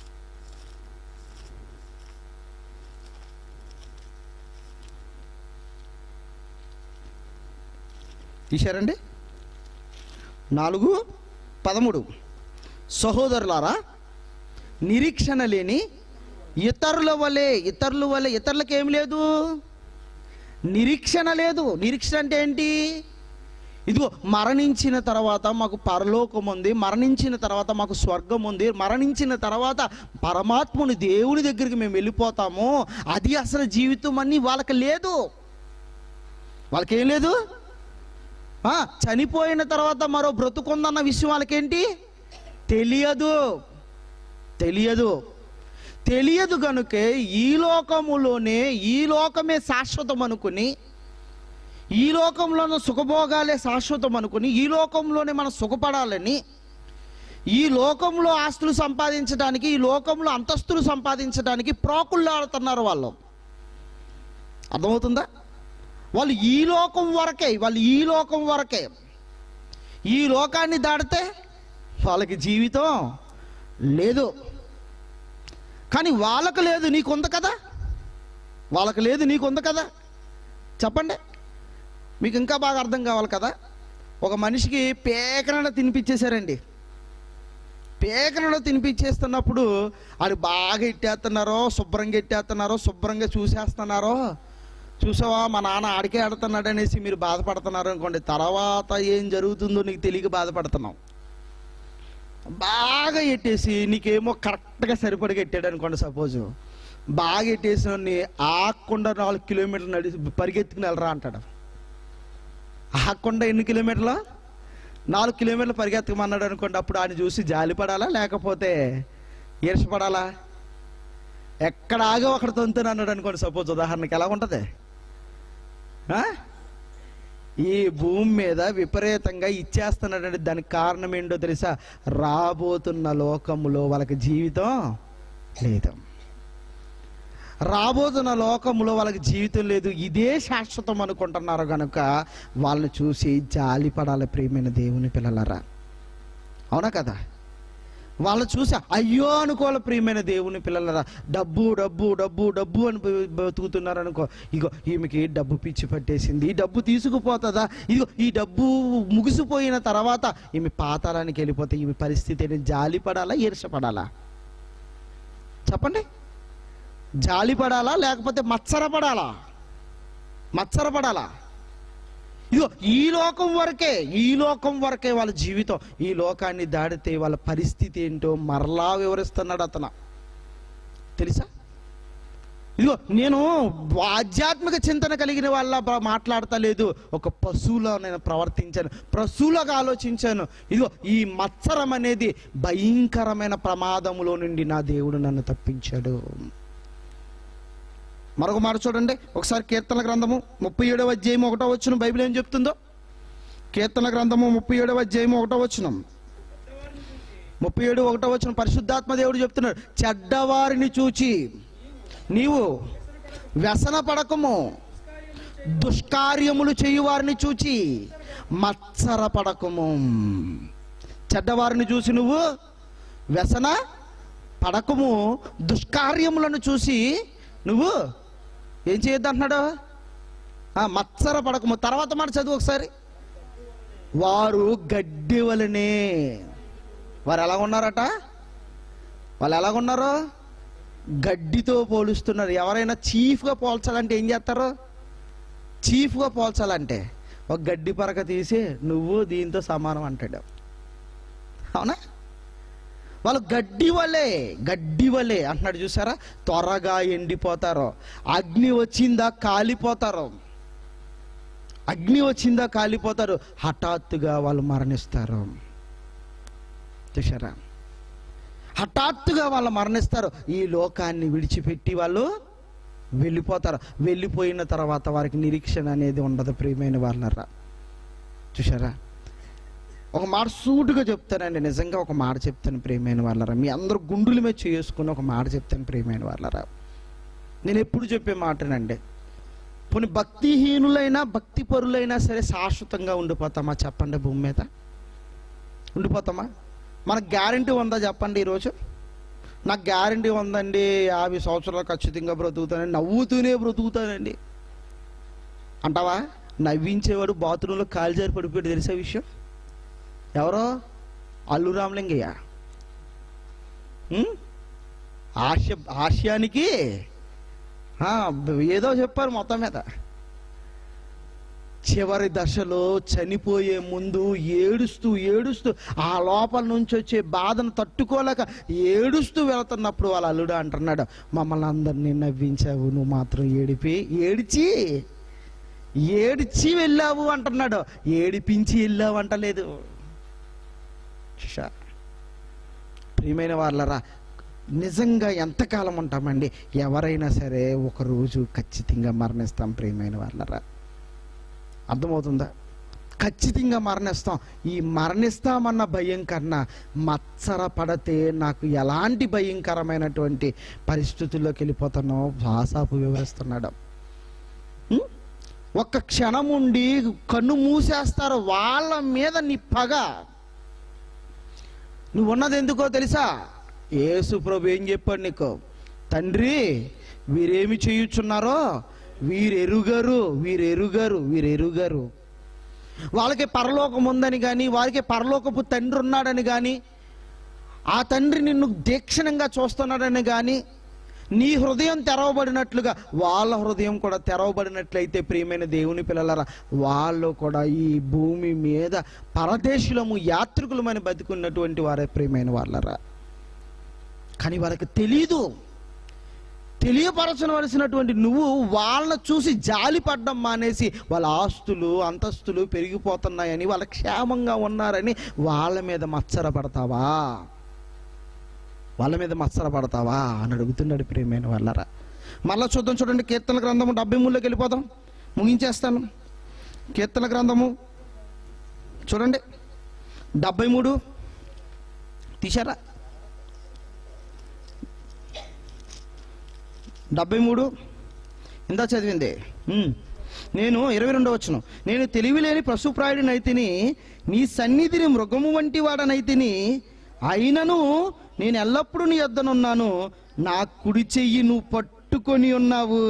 తీశారండి నాలుగు పదమూడు సహోదరులారా నిరీక్షణ లేని ఇతరుల వలె ఇతరుల వలె ఇతరులకు ఏం లేదు నిరీక్షణ లేదు నిరీక్షణ అంటే ఏంటి ఇదిగో మరణించిన తర్వాత మాకు పరలోకం ఉంది మరణించిన తర్వాత మాకు స్వర్గం ఉంది మరణించిన తర్వాత పరమాత్ముని దేవుని దగ్గరికి మేము వెళ్ళిపోతాము అది అసలు జీవితం అని వాళ్ళకి లేదు వాళ్ళకేం లేదు ఆ, చనిపోయిన తర్వాత మరో బ్రతుకుందన్న విషయం వాళ్ళకేంటి తెలియదు తెలియదు తెలియదు కనుకే ఈ లోకములోనే ఈ లోకమే శాశ్వతం అనుకుని ఈ లోకంలోనే సుఖభోగాలే శాశ్వతం అనుకుని ఈ లోకంలోనే మనం సుఖపడాలని ఈ లోకంలో ఆస్తులు సంపాదించడానికి ఈ లోకంలో అంతస్తులు సంపాదించడానికి ప్రోకుళ్ళాడుతున్నారు వాళ్ళు అర్థమవుతుందా వాళ్ళు ఈ లోకం వరకే వాళ్ళు ఈ లోకం వరకే ఈ లోకాన్ని దాటితే వాళ్ళకి జీవితం లేదు కానీ వాళ్ళకు లేదు నీకుంది కదా వాళ్ళకి లేదు నీకుంది కదా చెప్పండి మీకు ఇంకా బాగా అర్థం కావాలి కదా ఒక మనిషికి పేకనడ తినిపించేశారండి పేకనడ తినిపించేస్తున్నప్పుడు అది బాగా ఇట్టేస్తున్నారో శుభ్రంగా ఇట్టేస్తున్నారో శుభ్రంగా చూసేస్తున్నారో చూసావా మా నాన్న ఆడికే ఆడుతున్నాడు అనేసి మీరు బాధపడుతున్నారు అనుకోండి తర్వాత ఏం జరుగుతుందో నీకు తెలియక బాధపడుతున్నావు బాగా ఎట్టేసి నీకేమో కరెక్ట్గా సరిపడిగా ఎట్టాడు అనుకోండి సపోజ్ బాగా ఎట్టేసి ఆకుండా నాలుగు కిలోమీటర్లు నడి పరిగెత్తుకుని వెళ్ళరా అంటాడు ఆకుండా ఎన్ని కిలోమీటర్లు నాలుగు కిలోమీటర్లు పరిగెత్తమన్నాడు అనుకోండి అప్పుడు ఆయన చూసి జాలి పడాలా లేకపోతే ఈర్షపడాలా ఎక్కడ ఆగో అక్కడ తొంతుని అన్నాడు అనుకోండి సపోజ్ ఉదాహరణకి ఎలా ఉంటుంది ఆ? ఈ భూమి మీద విపరీతంగా ఇచ్చేస్తున్నాడంటే దానికి కారణం ఏంటో తెలుసా రాబోతున్న లోకములో వాళ్ళకి జీవితం లేదు రాబోతున్న లోకములో వాళ్ళకి జీవితం లేదు ఇదే శాశ్వతం అనుకుంటున్నారు కనుక వాళ్ళని చూసి జాలి పడాలి ప్రియమైన దేవుని పిల్లలరా అవునా కదా వాళ్ళు చూసి అయ్యో అనుకోవాలి ప్రియమైన దేవుని పిల్లలరా డబ్బు డబ్బు డబ్బు డబ్బు అని బ- బతుకుతున్నారు అనుకో ఇగో ఈమెకి డబ్బు పిచ్చి పట్టేసింది ఈ డబ్బు తీసుకుపోతుందా ఇదిగో ఈ డబ్బు ముగిసిపోయిన తర్వాత ఈమె పాతాళానికి వెళ్ళిపోతే ఈమె పరిస్థితి ఏంటి? జాలి పడాలా ఈర్షపడాలా చెప్పండి జాలి పడాలా లేకపోతే మత్సర పడాలా మత్సర పడాలా ఇదిగో ఈ లోకం వరకే ఈ లోకం వరకే వాళ్ళ జీవితం ఈ లోకాన్ని దాడితే వాళ్ళ పరిస్థితి ఏంటో మరలా వివరిస్తున్నాడు అతను తెలుసా ఇదిగో నేను ఆధ్యాత్మిక చింతన కలిగిన వాళ్ళ బ- మాట్లాడతా లేదు ఒక పశువులో నేను ప్రవర్తించాను పశువులాగా ఆలోచించాను ఇదిగో ఈ మత్సరం అనేది భయంకరమైన ప్రమాదములో నుండి నా దేవుడు నన్ను తప్పించాడు మరొక మాట చూడండి ఒకసారి కీర్తన గ్రంథము ముప్పై ఏడవ అధ్యాయం ఒకటో వచ్చిన బైబిల్ ఏం చెప్తుందో కీర్తన గ్రంథము ముప్పై ఏడవ అధ్యాయం ఒకటో వచ్చిన ముప్పై ఏడు ఒకటో వచ్చిన పరిశుద్ధాత్మ దేవుడు చెప్తున్నాడు చెడ్డవారిని చూచి నీవు వ్యసన పడకము దుష్కార్యములు చేయు వారిని చూచి మత్సర పడకము చెడ్డవారిని చూసి నువ్వు వ్యసన పడకము దుష్కార్యములను చూసి నువ్వు ఏం చేయొద్దు అంటున్నాడు ఆ, మత్సర పడకము తర్వాత మాట చదువు ఒకసారి వారు గడ్డి వలనే వారు ఎలా ఉన్నారట వాళ్ళు ఎలా ఉన్నారు గడ్డితో పోలుస్తున్నారు ఎవరైనా చీఫ్గా పోల్చాలంటే ఏం చేస్తారు చీఫ్గా పోల్చాలంటే ఒక గడ్డి పరక తీసి నువ్వు దీంతో సమానం అంటాడు అవునా వాళ్ళు గడ్డి వలే గడ్డి వలే అంటున్నాడు చూసారా త్వరగా ఎండిపోతారు అగ్ని వచ్చిందా కాలిపోతారు అగ్ని వచ్చిందా కాలిపోతారు హఠాత్తుగా వాళ్ళు మరణిస్తారు చూసారా హఠాత్తుగా వాళ్ళు మరణిస్తారు ఈ లోకాన్ని విడిచిపెట్టి వాళ్ళు వెళ్ళిపోతారు వెళ్ళిపోయిన తర్వాత వారికి నిరీక్షణ అనేది ఉండదు ప్రియమైన వాళ్ళరా చూసారా ఒక మాట సూటుగా చెప్తానండి నిజంగా ఒక మాట చెప్తాను ప్రియమైన వాళ్ళరా మీ అందరూ గుండుల మీద చేసుకుని ఒక మాట చెప్తాను ప్రియమైన వాళ్ళరా నేను ఎప్పుడు చెప్పే మాటనండి పోనీ భక్తిహీనులైనా భక్తి పరులైనా సరే శాశ్వతంగా ఉండిపోతామా చెప్పండి భూమి మీద ఉండిపోతామా మనకు గ్యారంటీ ఉందా చెప్పండి ఈరోజు నాకు గ్యారంటీ ఉందండి యాభై సంవత్సరాలు ఖచ్చితంగా బ్రతుకుతానండి నవ్వుతూనే బ్రతుకుతానండి అంటావా నవ్వించేవాడు బాత్రూంలో కాలు జారి పడిపోయాడు తెలిసే విషయం ఎవరో అల్లు రామలింగయ్య ఉం? ఆశ ఆశయానికి ఆ, ఏదో చెప్పారు మొత్తం మీద చివరి దశలో చనిపోయే ముందు ఏడుస్తూ ఏడుస్తూ ఆ లోపల నుంచి వచ్చే బాధను తట్టుకోలేక ఏడుస్తూ వెళ్తున్నప్పుడు వాళ్ళ అల్లుడు అంటున్నాడు మమ్మల్ని అందరినీ నవ్వించావు నువ్వు మాత్రం ఏడిపి ఏడిచి ఏడిచి వెళ్ళావు అంటున్నాడు ఏడిపించి వెళ్ళావు అంటలేదు చూశా? ప్రియమైన వాళ్ళరా నిజంగా ఎంతకాలం ఉంటామండి ఎవరైనా సరే ఒక రోజు ఖచ్చితంగా మరణిస్తాం ప్రియమైన వాళ్ళరా అర్థమవుతుందా ఖచ్చితంగా మరణిస్తాం ఈ మరణిస్తామన్న భయం కన్నా మత్సర పడితే నాకు ఎలాంటి భయంకరమైనటువంటి పరిస్థితుల్లోకి వెళ్ళిపోతానో భాషాపు వివరిస్తున్నాడు ఉం? ఒక్క క్షణం ఉండి కన్ను మూసేస్తారు వాళ్ళ మీద నీ పగ నువ్వు ఉన్నది ఎందుకో తెలుసా యేసు ప్రభు ఏం చెప్పాడు నీకు తండ్రి వీరేమి చేయుచున్నారో వీరెరుగరు వీరెరుగరు వీరెరుగరు వాళ్ళకి పరలోకం ఉందని కానీ వారికి పరలోకపు తండ్రి ఉన్నాడని కానీ ఆ తండ్రి నిన్ను దీక్షణంగా చూస్తున్నాడని కానీ నీ హృదయం తెరవబడినట్లుగా వాళ్ళ హృదయం కూడా తెరవబడినట్లయితే ప్రియమైన దేవుని పిల్లలరా వాళ్ళు కూడా ఈ భూమి మీద పరదేశులము యాత్రికులమని బతికున్నటువంటి వారే ప్రియమైన వాళ్ళరా కానీ వాళ్ళకి తెలీదు తెలియపరచవలసినటువంటి నువ్వు వాళ్ళని చూసి జాలి పడ్డం మానేసి వాళ్ళ ఆస్తులు అంతస్తులు పెరిగిపోతున్నాయని వాళ్ళ క్షేమంగా ఉన్నారని వాళ్ళ మీద మత్సర పడతావా వాళ్ళ మీద మత్సర పడతావా అని అడుగుతున్నాడు ప్రియమైన వాళ్ళరా మళ్ళా చూద్దాం చూడండి కీర్తన గ్రంథము డెబ్బై మూడులోకి వెళ్ళిపోదాం ముగించేస్తాను కీర్తన గ్రంథము చూడండి డెబ్బై మూడు తీశారా డెబ్బై మూడు ఇందా చదివింది ఉమ్. నేను ఇరవై రెండో వచ్చును నేను తెలివిలేని పశుప్రాయుడినైతిని నీ సన్నిధిని మృగము వంటి వాడనైతిని అయినను నేను ఎల్లప్పుడూ నీ యొద్దనున్నాను నా కుడి చెయ్యి నువ్వు పట్టుకొని ఉన్నావు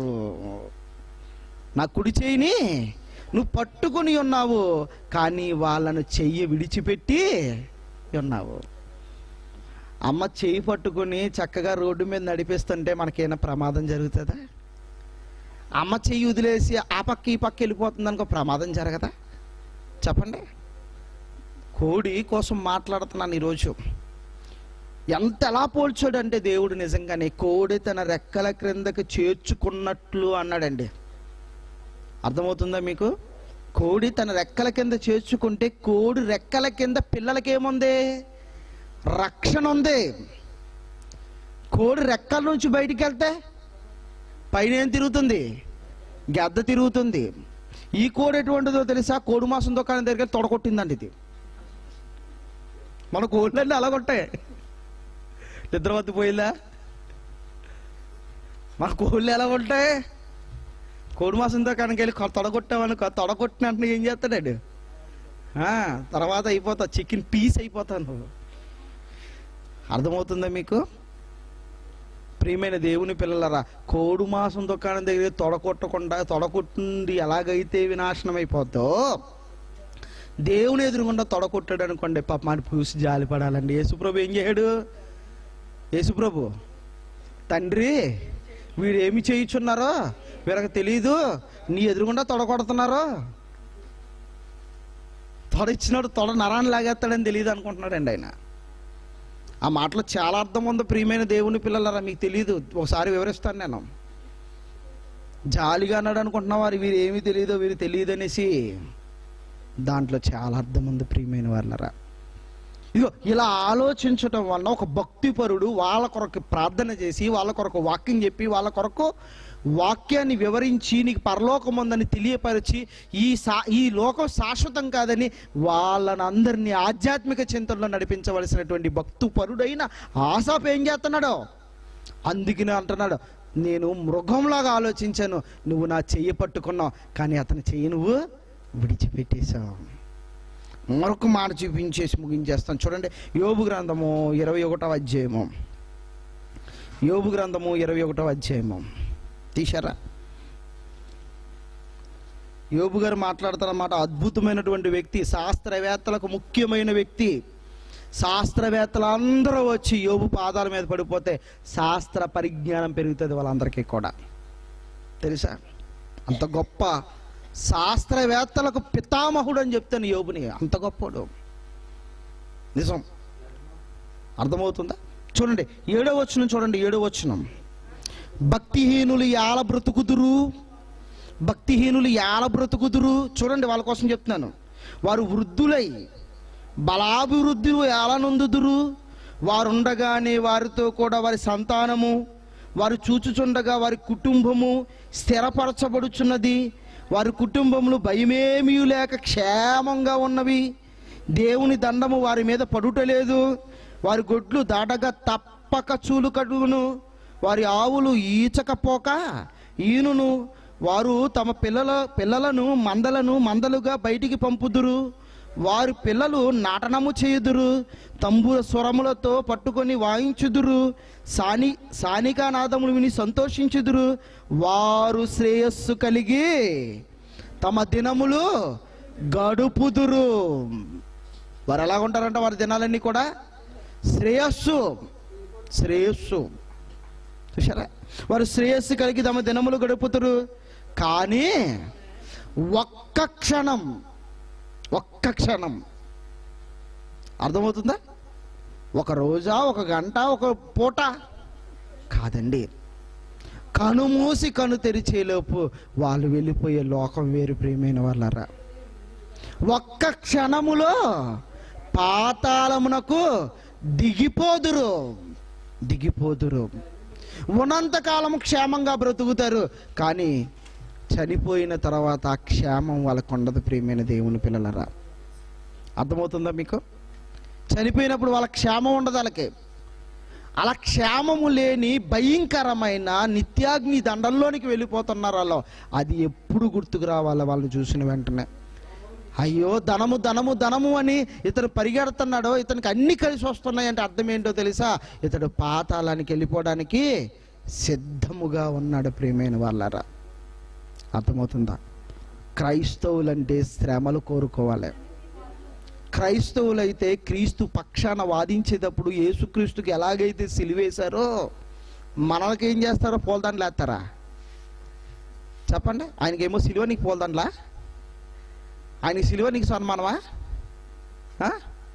నా కుడి చెయ్యిని నువ్వు పట్టుకొని ఉన్నావు కానీ వాళ్ళను చెయ్యి విడిచిపెట్టి ఉన్నావు అమ్మ చేయి పట్టుకొని చక్కగా రోడ్డు మీద నడిపిస్తుంటే మనకేమైనా ప్రమాదం జరుగుతుందా అమ్మ చెయ్యి వదిలేసి ఆ పక్క ఈ పక్క వెళ్ళిపోతుంది అనుకో ప్రమాదం జరగదా చెప్పండి కోడి కోసం మాట్లాడుతున్నాను ఈరోజు ఎంత ఎలా పోల్చాడంటే దేవుడు నిజంగానే కోడి తన రెక్కల క్రిందకి చేర్చుకున్నట్లు అన్నాడండి అర్థమవుతుందా మీకు కోడి తన రెక్కల కింద చేర్చుకుంటే కోడి రెక్కల కింద పిల్లలకేముంది రక్షణ ఉంది కోడి రెక్కల నుంచి బయటికి వెళ్తే పైన ఏం తిరుగుతుంది గద్ద తిరుగుతుంది ఈ కోడి ఎటువంటిదో తెలుసా కోడి మాసం దుకాణం దగ్గర తొడగొట్టిందండి ఇది మన కోళ్ళన్నీ అలా కొట్టాయి నిద్రవద్దు పోయిందా మన కోళ్ళు ఎలా ఉంటాయి కోడి మాసం దుకాణానికి వెళ్ళి కొ- తొడగొట్టామని తొడగొట్టిన అంటే ఏం చేస్తాడు ఆ, తర్వాత అయిపోతా చికెన్ పీస్ అయిపోతాను నువ్వు అర్థమవుతుందా మీకు ప్రియమైన దేవుని పిల్లలరా కోడు మాసం దుకాణం దగ్గర తొడకొట్టకుండా తొడకొట్టింది ఎలాగైతే వినాశనం అయిపోద్దో దేవుని ఎదురుగుండా తొడకొట్టాడు అనుకోండి పాప మన పూసి జాలి పడాలండి యేసుప్రభు ఏం చేయడు యేసుప్రభు తండ్రి వీడు ఏమి చేయుచున్నారో వీళ్ళకి తెలీదు నీ ఎదురుగుండా తొడగొడుతున్నారో తొడ ఇచ్చినాడు తొడ నరాన్ని లాగేస్తాడని తెలియదు అనుకుంటున్నాడండి ఆయన ఆ మాటలో చాలా అర్థం ఉంది ప్రియమైన దేవుని పిల్లలరా మీకు తెలియదు ఒకసారి వివరిస్తాను నేను జాలిగా అన్నాడు అనుకుంటున్నా వారు వీరు ఏమీ తెలియదో వీరు తెలియదు అనేసి దాంట్లో చాలా అర్థం ఉంది ప్రియమైన వాళ్ళరా ఇదిగో ఇలా ఆలోచించటం వలన ఒక భక్తిపరుడు వాళ్ళ కొరకు ప్రార్థన చేసి వాళ్ళ కొరకు వాక్యం చెప్పి వాళ్ళ కొరకు వాక్యాన్ని వివరించి నీకు పరలోకం ఉందని తెలియపరిచి ఈ సా ఈ లోకం శాశ్వతం కాదని వాళ్ళని అందరినీ ఆధ్యాత్మిక చింతనలో నడిపించవలసినటువంటి భక్తుపరుడైన ఆశాపు ఏం చేస్తున్నాడు అందుకనే అంటున్నాడు నేను మృగంలాగా ఆలోచించాను నువ్వు నా చెయ్యి పట్టుకున్నావు కానీ అతని చెయ్యి నువ్వు విడిచిపెట్టేశావు మరొక మాట చూపించేసి ముగించేస్తాను చూడండి యోబు గ్రంథము ఇరవై ఒకటవ అధ్యాయము యోబు గ్రంథము ఇరవై ఒకటవ అధ్యాయము తీశారా యోబు గారు మాట్లాడుతారన్నమాట అద్భుతమైనటువంటి వ్యక్తి శాస్త్రవేత్తలకు ముఖ్యమైన వ్యక్తి శాస్త్రవేత్తలు అందరూ వచ్చి యోబు పాదాల మీద పడిపోతే శాస్త్ర పరిజ్ఞానం పెరుగుతుంది వాళ్ళందరికీ కూడా తెలుసా అంత గొప్ప శాస్త్రవేత్తలకు పితామహుడు అని చెప్తాను యోబుని అంత గొప్పడు నిజం అర్థమవుతుందా చూడండి ఏడో వచనం చూడండి ఏడో వచనం భక్తిహీనులు యాల బ్రతుకుదురు భక్తిహీనులు యాల బ్రతుకుదురు చూడండి వాళ్ళ కోసం చెప్తున్నాను వారు వృద్ధులై బలాభివృద్ధి ఏలనందుదురు వారుండగానే వారితో కూడా వారి సంతానము వారు చూచుచుండగా వారి కుటుంబము స్థిరపరచబడుచున్నది వారి కుటుంబములు భయమేమీ లేక క్షేమంగా ఉన్నవి దేవుని దండము వారి మీద పడుటలేదు వారి గొడ్లు దాటగా తప్పక చూలు కడుగును వారి ఆవులు ఈచకపోక ఈనును వారు తమ పిల్లల పిల్లలను మందలను మందలుగా బయటికి పంపుదురు వారి పిల్లలు నాటనము చేయుదురు తంబుర స్వరములతో పట్టుకొని వాయించుదురు సాని సానికా నాదములు విని సంతోషించుదురు వారు శ్రేయస్సు కలిగి తమ దినములు గడుపుదురు వారు ఎలా ఉంటారంట వారి దినాలన్నీ కూడా శ్రేయస్సు శ్రేయస్సు చూసారా వారు శ్రేయస్సు కలిగి తమ దినములు గడుపుతారు కానీ ఒక్క క్షణం ఒక్క క్షణం అర్థమవుతుందా ఒక రోజా ఒక గంట ఒక పూట కాదండి కను మూసి కను తెరిచేలోపు వాళ్ళు వెళ్ళిపోయే లోకం వేరు ప్రియమైన వాళ్ళరా ఒక్క క్షణములో పాతాళమునకు దిగిపోదురు దిగిపోదురు ఉన్నంతకాలం క్షేమంగా బ్రతుకుతారు కానీ చనిపోయిన తర్వాత ఆ క్షేమం వాళ్ళకు ఉండదు ప్రియమైన దేవుని పిల్లలరా అర్థమవుతుందా మీకు చనిపోయినప్పుడు వాళ్ళ క్షేమం ఉండదు వాళ్ళకి అలా క్షేమము లేని భయంకరమైన నిత్యాగ్ని దండంలోనికి వెళ్ళిపోతున్నారు వాళ్ళు అది ఎప్పుడు గుర్తుకు రావాలి వాళ్ళని చూసిన వెంటనే అయ్యో ధనము ధనము ధనము అని ఇతను పరిగెడుతున్నాడో ఇతనికి అన్ని కలిసి వస్తున్నాయి అంటే అర్థం ఏంటో తెలుసా ఇతడు పాతాళానికి వెళ్ళిపోవడానికి సిద్ధముగా ఉన్నాడు ప్రియమైన వాళ్ళరా అర్థమవుతుందా క్రైస్తవులంటే శ్రమలు కోరుకోవాలి క్రైస్తవులైతే క్రీస్తు పక్షాన వాదించేటప్పుడు యేసుక్రీస్తుకి ఎలాగైతే సిలివేశారో మనకి ఏం చేస్తారో పూలదండలు వేస్తారా చెప్పండి ఆయనకేమో సిలువ నీకు పూలదండలా ఆయన సిలువ నీకు సన్మానమా ఆ?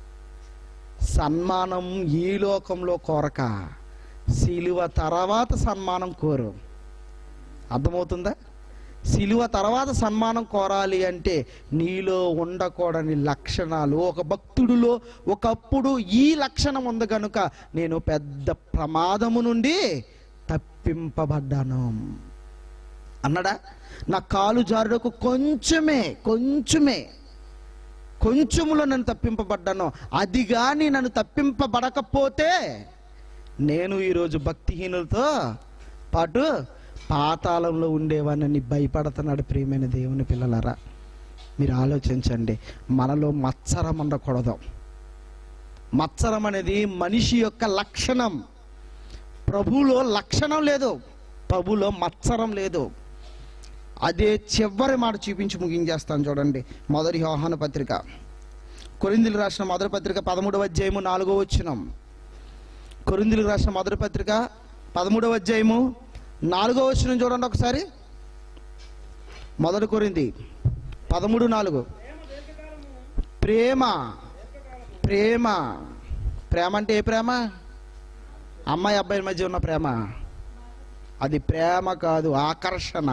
సన్మానం ఈ లోకంలో కోరక సిలువ తర్వాత సన్మానం కోరు అర్థమవుతుందా సిలువ తర్వాత సన్మానం కోరాలి అంటే నీలో ఉండకూడని లక్షణాలు ఒక భక్తుడిలో ఒకప్పుడు ఈ లక్షణం ఉంది కనుక నేను పెద్ద ప్రమాదము నుండి తప్పింపబడ్డాను అన్నాడా నా కాలు జారుడకు కొంచెమే కొంచెమే కొంచెములో నన్ను తప్పింపబడ్డాను అది కానీ నన్ను తప్పింపబడకపోతే నేను ఈరోజు భక్తిహీనులతో పాటు పాతాళంలో ఉండేవాడిని భయపడుతున్నాడు ప్రియమైన దేవుని పిల్లలారా మీరు ఆలోచించండి మనలో మత్సరం ఉండకూడదు మత్సరం అనేది మనిషి యొక్క లక్షణం ప్రభువులో లక్షణం లేదు ప్రభులో మత్సరం లేదు అదే చివరి మాట చూపించి ముగించేస్తాను చూడండి మొదటి యోహాను పత్రిక కొరిందులు రాసిన మొదటి పత్రిక పదమూడవ అధ్యాయము నాలుగో వచ్చినం కొరిందులు రాసిన మొదటి పత్రిక పదమూడవ అధ్యాయము నాలుగో వచ్చిన చూడండి ఒకసారి మొదటి కొరింది పదమూడు నాలుగు ప్రేమ ప్రేమ ప్రేమ అంటే ఏ ప్రేమ అమ్మాయి అబ్బాయి మధ్య ఉన్న ప్రేమ అది ప్రేమ కాదు ఆకర్షణ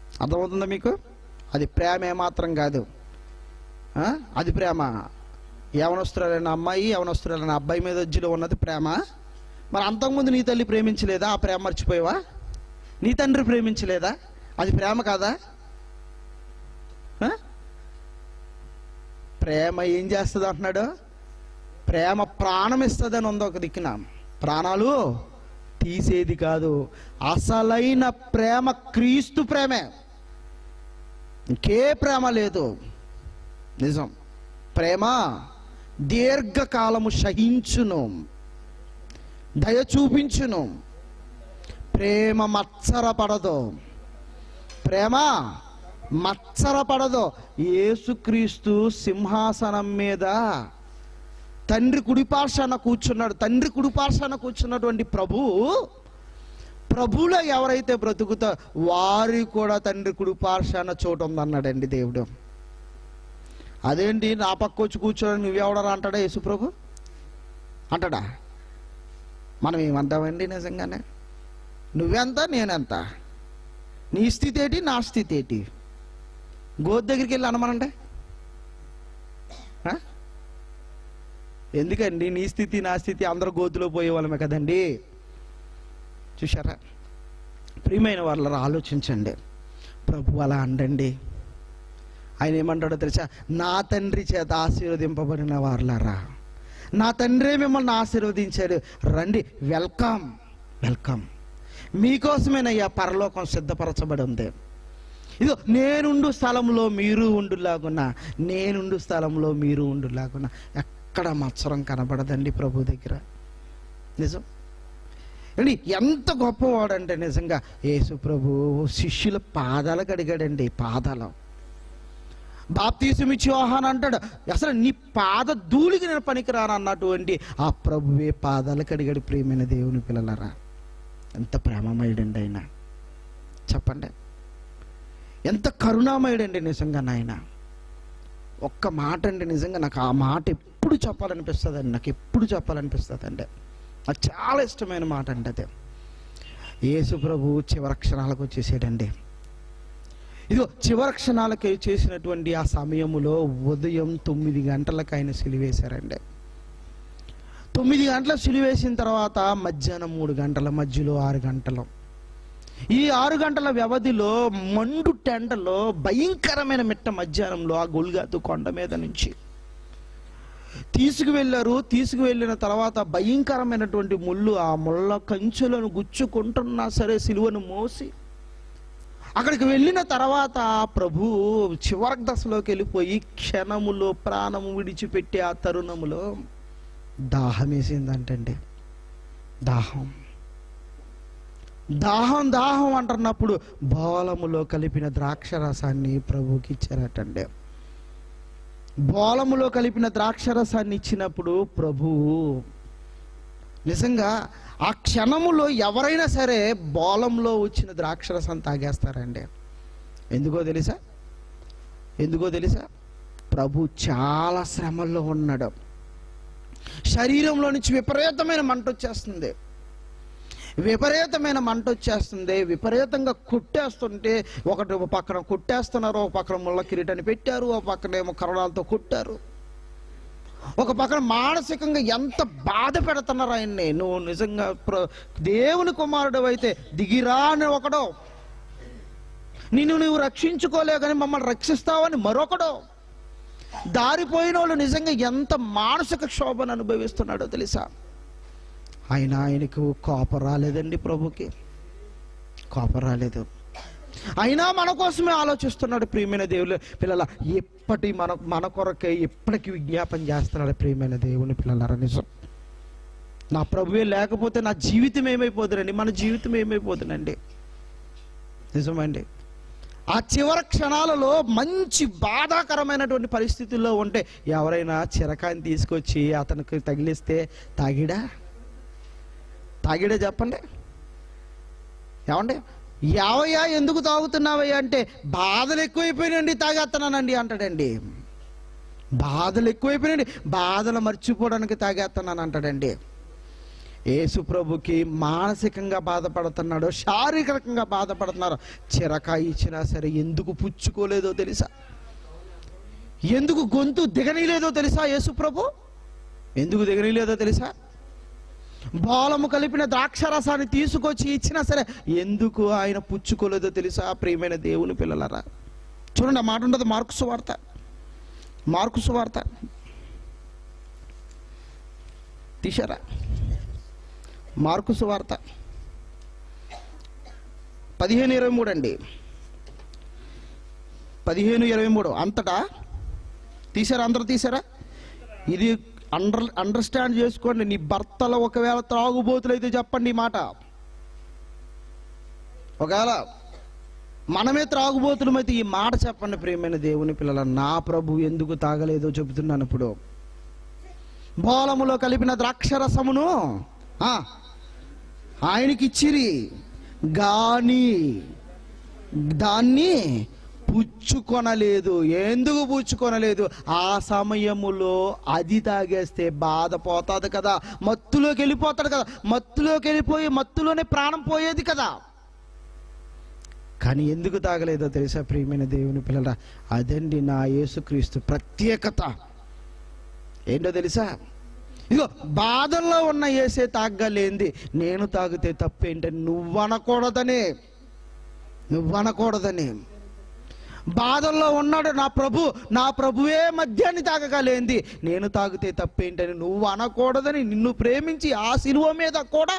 అర్థమవుతుందా మీకు అది ప్రేమ ఏమాత్రం కాదు ఆ? అది ప్రేమ యవనస్తురాలైన అమ్మాయి యవనస్తురాలైన అబ్బాయి మీద మధ్యలో ఉన్నది ప్రేమ మరి అంతకుముందు నీ తల్లి ప్రేమించలేదా ఆ ప్రేమ మర్చిపోయావా నీ తండ్రి ప్రేమించలేదా అది ప్రేమ కాదా ఆ? ప్రేమ ఏం చేస్తుంది అంటున్నాడు ప్రేమ ప్రాణం ఇస్తుందని ఉంది ఒక దిక్కున ప్రాణాలు తీసేది కాదు అసలైన ప్రేమ క్రీస్తు ప్రేమే ఇంకే ప్రేమ లేదు నిజం ప్రేమ దీర్ఘకాలము సహించును దయ చూపించును ప్రేమ మత్సరపడదు ప్రేమ మత్సరపడదు యేసుక్రీస్తు సింహాసనం మీద తండ్రి కుడిపార్శాన కూర్చున్నాడు తండ్రి కుడిపార్శాన కూర్చున్నటువంటి ప్రభు ప్రభులో ఎవరైతే బ్రతుకుతా వారి కూడా తండ్రి కుడిపార్శాన చోటు ఉందన్నాడండి దేవుడు అదేంటి నా పక్క వచ్చి కూర్చోని నువ్వెవడరా అంటాడా యేసు ప్రభు అంటాడా మనం ఏమంటామండి నిజంగానే నువ్వెంత నేనెంత నీ స్థితి ఏంటి నా స్థితి ఏంటి గోధు దగ్గరికి వెళ్ళి అనమనంటే ఆ? ఎందుకండి నీ స్థితి నా స్థితి అందరూ గోతులో పోయే వాళ్ళమే కదండి చూశారా ప్రియమైన వాళ్ళ ఆలోచించండి ప్రభు అలా అండండి ఆయన ఏమంటాడో తెలుసా నా తండ్రి చేత ఆశీర్వదింపబడిన వారులారా నా తండ్రే మిమ్మల్ని ఆశీర్వదించాడు రండి వెల్కమ్ వెల్కమ్ మీకోసమేనయ్యా పరలోకం సిద్ధపరచబడి ఉంది ఇదో నేనుండు స్థలంలో మీరు ఉండులాగున్నా నేనుండు స్థలంలో మీరు ఉండులాగున్నా ఎక్కడ మత్సరం కనబడదండి ప్రభు దగ్గర నిజం అండి ఎంత గొప్పవాడంటే నిజంగా యేసు ప్రభు శిష్యుల పాదాలు కడిగాడండి పాదాలు బాప్తీసం ఇచ్చి యోహాన్ అంటాడు అసలు నీ పాద ధూళికి నేను పనికిరాను అన్నటువంటి ఆ ప్రభువే పాదాలు కడిగాడు ప్రియమైన దేవుని పిల్లలరా ఎంత ప్రేమమయుడండి ఆయన చెప్పండి ఎంత కరుణామయుడండి నిజంగా నాయన ఒక్క మాట అండి నిజంగా నాకు ఆ మాట ఎప్పుడు చెప్పాలనిపిస్తుంది అండి నాకు ఎప్పుడు చెప్పాలనిపిస్తుంది అండి నాకు చాలా ఇష్టమైన మాట అండి అదే యేసు ప్రభు చివరి క్షణాలకు వచ్చేసాడండి ఇదిగో చివరి క్షణాలకి చేసినటువంటి ఆ సమయములో ఉదయం తొమ్మిది గంటలకు ఆయన సిలివేశారండి తొమ్మిది గంటల సిలివేసిన తర్వాత మధ్యాహ్నం మూడు గంటల మధ్యలో ఆరు గంటలు ఈ ఆరు గంటల వ్యవధిలో మండు టెండలో భయంకరమైన మిట్ట మధ్యాహ్నంలో ఆ గొల్గాతు కొండ మీద నుంచి తీసుకువెళ్ళారు తీసుకువెళ్ళిన తర్వాత భయంకరమైనటువంటి ముళ్ళు ఆ ముళ్ళ కంచులను గుచ్చుకుంటున్నా సరే సిలువను మోసి అక్కడికి వెళ్ళిన తర్వాత ప్రభు చివరి దశలోకి వెళ్ళిపోయి క్షణములో ప్రాణము విడిచిపెట్టి ఆ తరుణములో దాహం వేసిందంటండి దాహం దాహం దాహం అంటున్నప్పుడు బోలములో కలిపిన ద్రాక్ష రసాన్ని ప్రభుకి ఇచ్చారటండి బోలములో కలిపిన ద్రాక్ష రసాన్ని ఇచ్చినప్పుడు ప్రభు నిజంగా ఆ క్షణములో ఎవరైనా సరే బోలంలో వచ్చిన ద్రాక్షరసం తాగేస్తారండి ఎందుకో తెలుసా ఎందుకో తెలుసా ప్రభు చాలా శ్రమల్లో ఉన్నాడు శరీరంలో నుంచి విపరీతమైన మంట వచ్చేస్తుంది విపరీతమైన మంట వచ్చేస్తుంది విపరీతంగా కొట్టేస్తుంటే ఒకటి ఒక పక్కన కొట్టేస్తున్నారు ఒక పక్కన ముళ్ళ కిరీటాన్ని పెట్టారు ఒక పక్కన ఏమో కరణాలతో కొట్టారు ఒక పక్కన మానసికంగా ఎంత బాధ పెడుతున్నారు ఆయన్ని నువ్వు నిజంగా ప్ర- దేవుని కుమారుడు అయితే దిగిరా అని ఒకడో నిన్ను నువ్వు రక్షించుకోలేకని మమ్మల్ని రక్షిస్తావని మరొకడో దారిపోయిన వాళ్ళు నిజంగా ఎంత మానసిక శోభను అనుభవిస్తున్నాడో తెలుసా ఆయన ఆయనకు కోపం రాలేదండి ప్రభుకి కోపం రాలేదు అయినా మన కోసమే ఆలోచిస్తున్నాడు ప్రియమైన దేవుడు పిల్లల ఎప్పటి మన మన కొరకే ఎప్పటికి విజ్ఞాపన చేస్తున్నాడు ప్రియమైన దేవుని పిల్లలారా నిజం నా ప్రభువే లేకపోతే నా జీవితం ఏమైపోతుందండి మన జీవితం ఏమైపోతుందండి నిజమండి ఆ చివరి క్షణాలలో మంచి బాధాకరమైనటువంటి పరిస్థితుల్లో ఉంటే ఎవరైనా చిరకాయని తీసుకొచ్చి అతనికి తగిలిస్తే తాగిడా తాగిడే చెప్పండి ఏమండి యావయ్యా ఎందుకు తాగుతున్నావయ్యా అంటే బాధలు ఎక్కువైపోయినండి తాగేస్తున్నానండి అంటాడండి బాధలు ఎక్కువైపోయినండి బాధలు మర్చిపోవడానికి తాగేస్తున్నాను అంటాడండి యేసు ప్రభుకి మానసికంగా బాధపడుతున్నాడు శారీరకంగా బాధపడుతున్నారు చిరకాయ ఇచ్చినా సరే ఎందుకు పుచ్చుకోలేదో తెలుసా ఎందుకు గొంతు దిగనీలేదో తెలుసా యేసు ప్రభు ఎందుకు దిగనీలేదో తెలుసా బాలము కలిపిన ద్రాక్షరసాన్ని తీసుకొచ్చి ఇచ్చినా సరే ఎందుకు ఆయన పుచ్చుకోలేదో తెలుసా ప్రియమైన దేవుని పిల్లలరా చూడండి ఆ మాట ఉండదు మార్కు సువార్త మార్కు సువార్త తీశారా మార్కు సువార్త పదిహేను ఇరవై మూడు అండి పదిహేను ఇరవై మూడు అంతటా తీసారా అందరూ తీసారా ఇది అండర్ అండర్స్టాండ్ చేసుకోండి నీ భర్తలో ఒకవేళ త్రాగుబోతులు అయితే చెప్పండి ఈ మాట ఒకవేళ మనమే త్రాగుబోతులం అయితే ఈ మాట చెప్పండి ప్రియమైన దేవుని పిల్లల నా ప్రభు ఎందుకు తాగలేదో చెబుతున్నాను ఇప్పుడు బోలములో కలిపిన ద్రాక్షరసమును ఆ, ఆయనకిచ్చిరి గాని దాన్ని పుచ్చుకొనలేదు ఎందుకు పుచ్చుకొనలేదు ఆ సమయములో అది తాగేస్తే బాధ పోతుంది కదా మత్తులోకి వెళ్ళిపోతాడు కదా మత్తులోకి వెళ్ళిపోయి మత్తులోనే ప్రాణం పోయేది కదా కానీ ఎందుకు తాగలేదో తెలుసా ప్రియమైన దేవుని పిల్లల అదండి నా యేసుక్రీస్తు ప్రత్యేకత ఏంటో తెలుసా ఇదిగో బాధల్లో ఉన్న ఏసే తాగలేంది నేను తాగితే తప్పేంటని నువ్వు అనకూడదని నువ్వు అనకూడదని బాధల్లో ఉన్నాడు నా ప్రభు నా ప్రభువే మద్యాన్ని తాగగలేంది నేను తాగితే తప్పేంటని నువ్వు అనకూడదని నిన్ను ప్రేమించి ఆ శిలువ మీద కూడా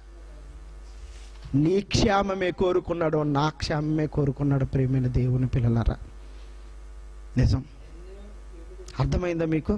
నీ క్షేమమే కోరుకున్నాడు నా క్షేమమే కోరుకున్నాడు ప్రేమైన దేవుని పిల్లలరా నిజం అర్థమైందా మీకు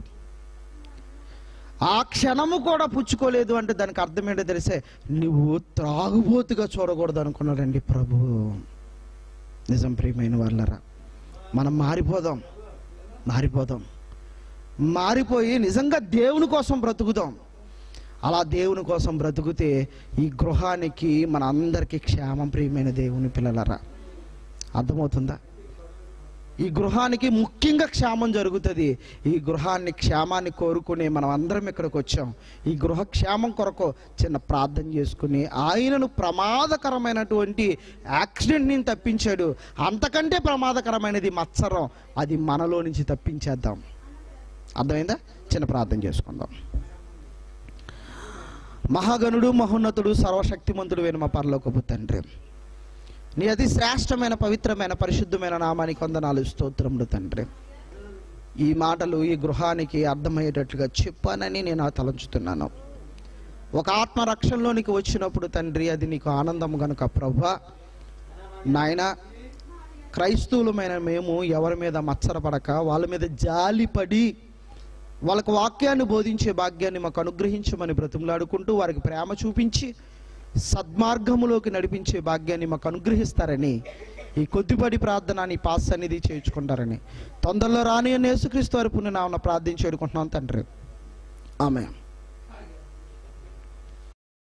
ఆ క్షణము కూడా పుచ్చుకోలేదు అంటే దానికి అర్థం ఏంటో తెలిసే నువ్వు త్రాగుబోతుగా చూడకూడదు అనుకున్నాడండి ప్రభు నిజం ప్రియమైన వాళ్ళరా మనం మారిపోదాం మారిపోదాం మారిపోయి నిజంగా దేవుని కోసం బ్రతుకుదాం అలా దేవుని కోసం బ్రతుకుతే ఈ గృహానికి మన అందరికీ క్షేమం ప్రియమైన దేవుని పిల్లలరా అర్థమవుతుందా ఈ గృహానికి ముఖ్యంగా క్షేమం జరుగుతుంది ఈ గృహాన్ని క్షేమాన్ని కోరుకుని మనం అందరం ఇక్కడికి వచ్చాం ఈ గృహ క్షేమం కొరకు చిన్న ప్రార్థన చేసుకుని ఆయనను ప్రమాదకరమైనటువంటి యాక్సిడెంట్ని తప్పించాడు అంతకంటే ప్రమాదకరమైనది మత్సరం అది మనలో నుంచి తప్పించేద్దాం అర్థమైందా చిన్న ప్రార్థన చేసుకుందాం మహాగణుడు మహోన్నతుడు సర్వశక్తిమంతుడు అయిన మా పరలోకపు తండ్రి నీ అతి శ్రేష్టమైన పవిత్రమైన పరిశుద్ధమైన నామానికి వందనాలు స్తోత్రములు తండ్రి ఈ మాటలు ఈ గృహానికి అర్థమయ్యేటట్లుగా చెప్పానని నేను తలంచుతున్నాను ఒక ఆత్మ రక్షణలోనికి వచ్చినప్పుడు తండ్రి అది నీకు ఆనందం గనుక ప్రభా నాయన క్రైస్తవులమైన మేము ఎవరి మీద మత్సరపడక వాళ్ళ మీద జాలిపడి వాళ్ళకు వాక్యాన్ని బోధించే భాగ్యాన్ని మాకు అనుగ్రహించమని బ్రతిమలాడుకుంటూ వారికి ప్రేమ చూపించి సద్మార్గములోకి నడిపించే భాగ్యాన్ని మాకు అనుగ్రహిస్తారని ఈ కొద్దిపడి ప్రార్థన నీ పాస్ సన్నిధి చేయించుకుంటారని తొందరలో రాని అని యేసుక్రీస్తు వారి పుణ్యనామన ప్రార్థించి వేడుకుంటున్నాం తండ్రి ఆమె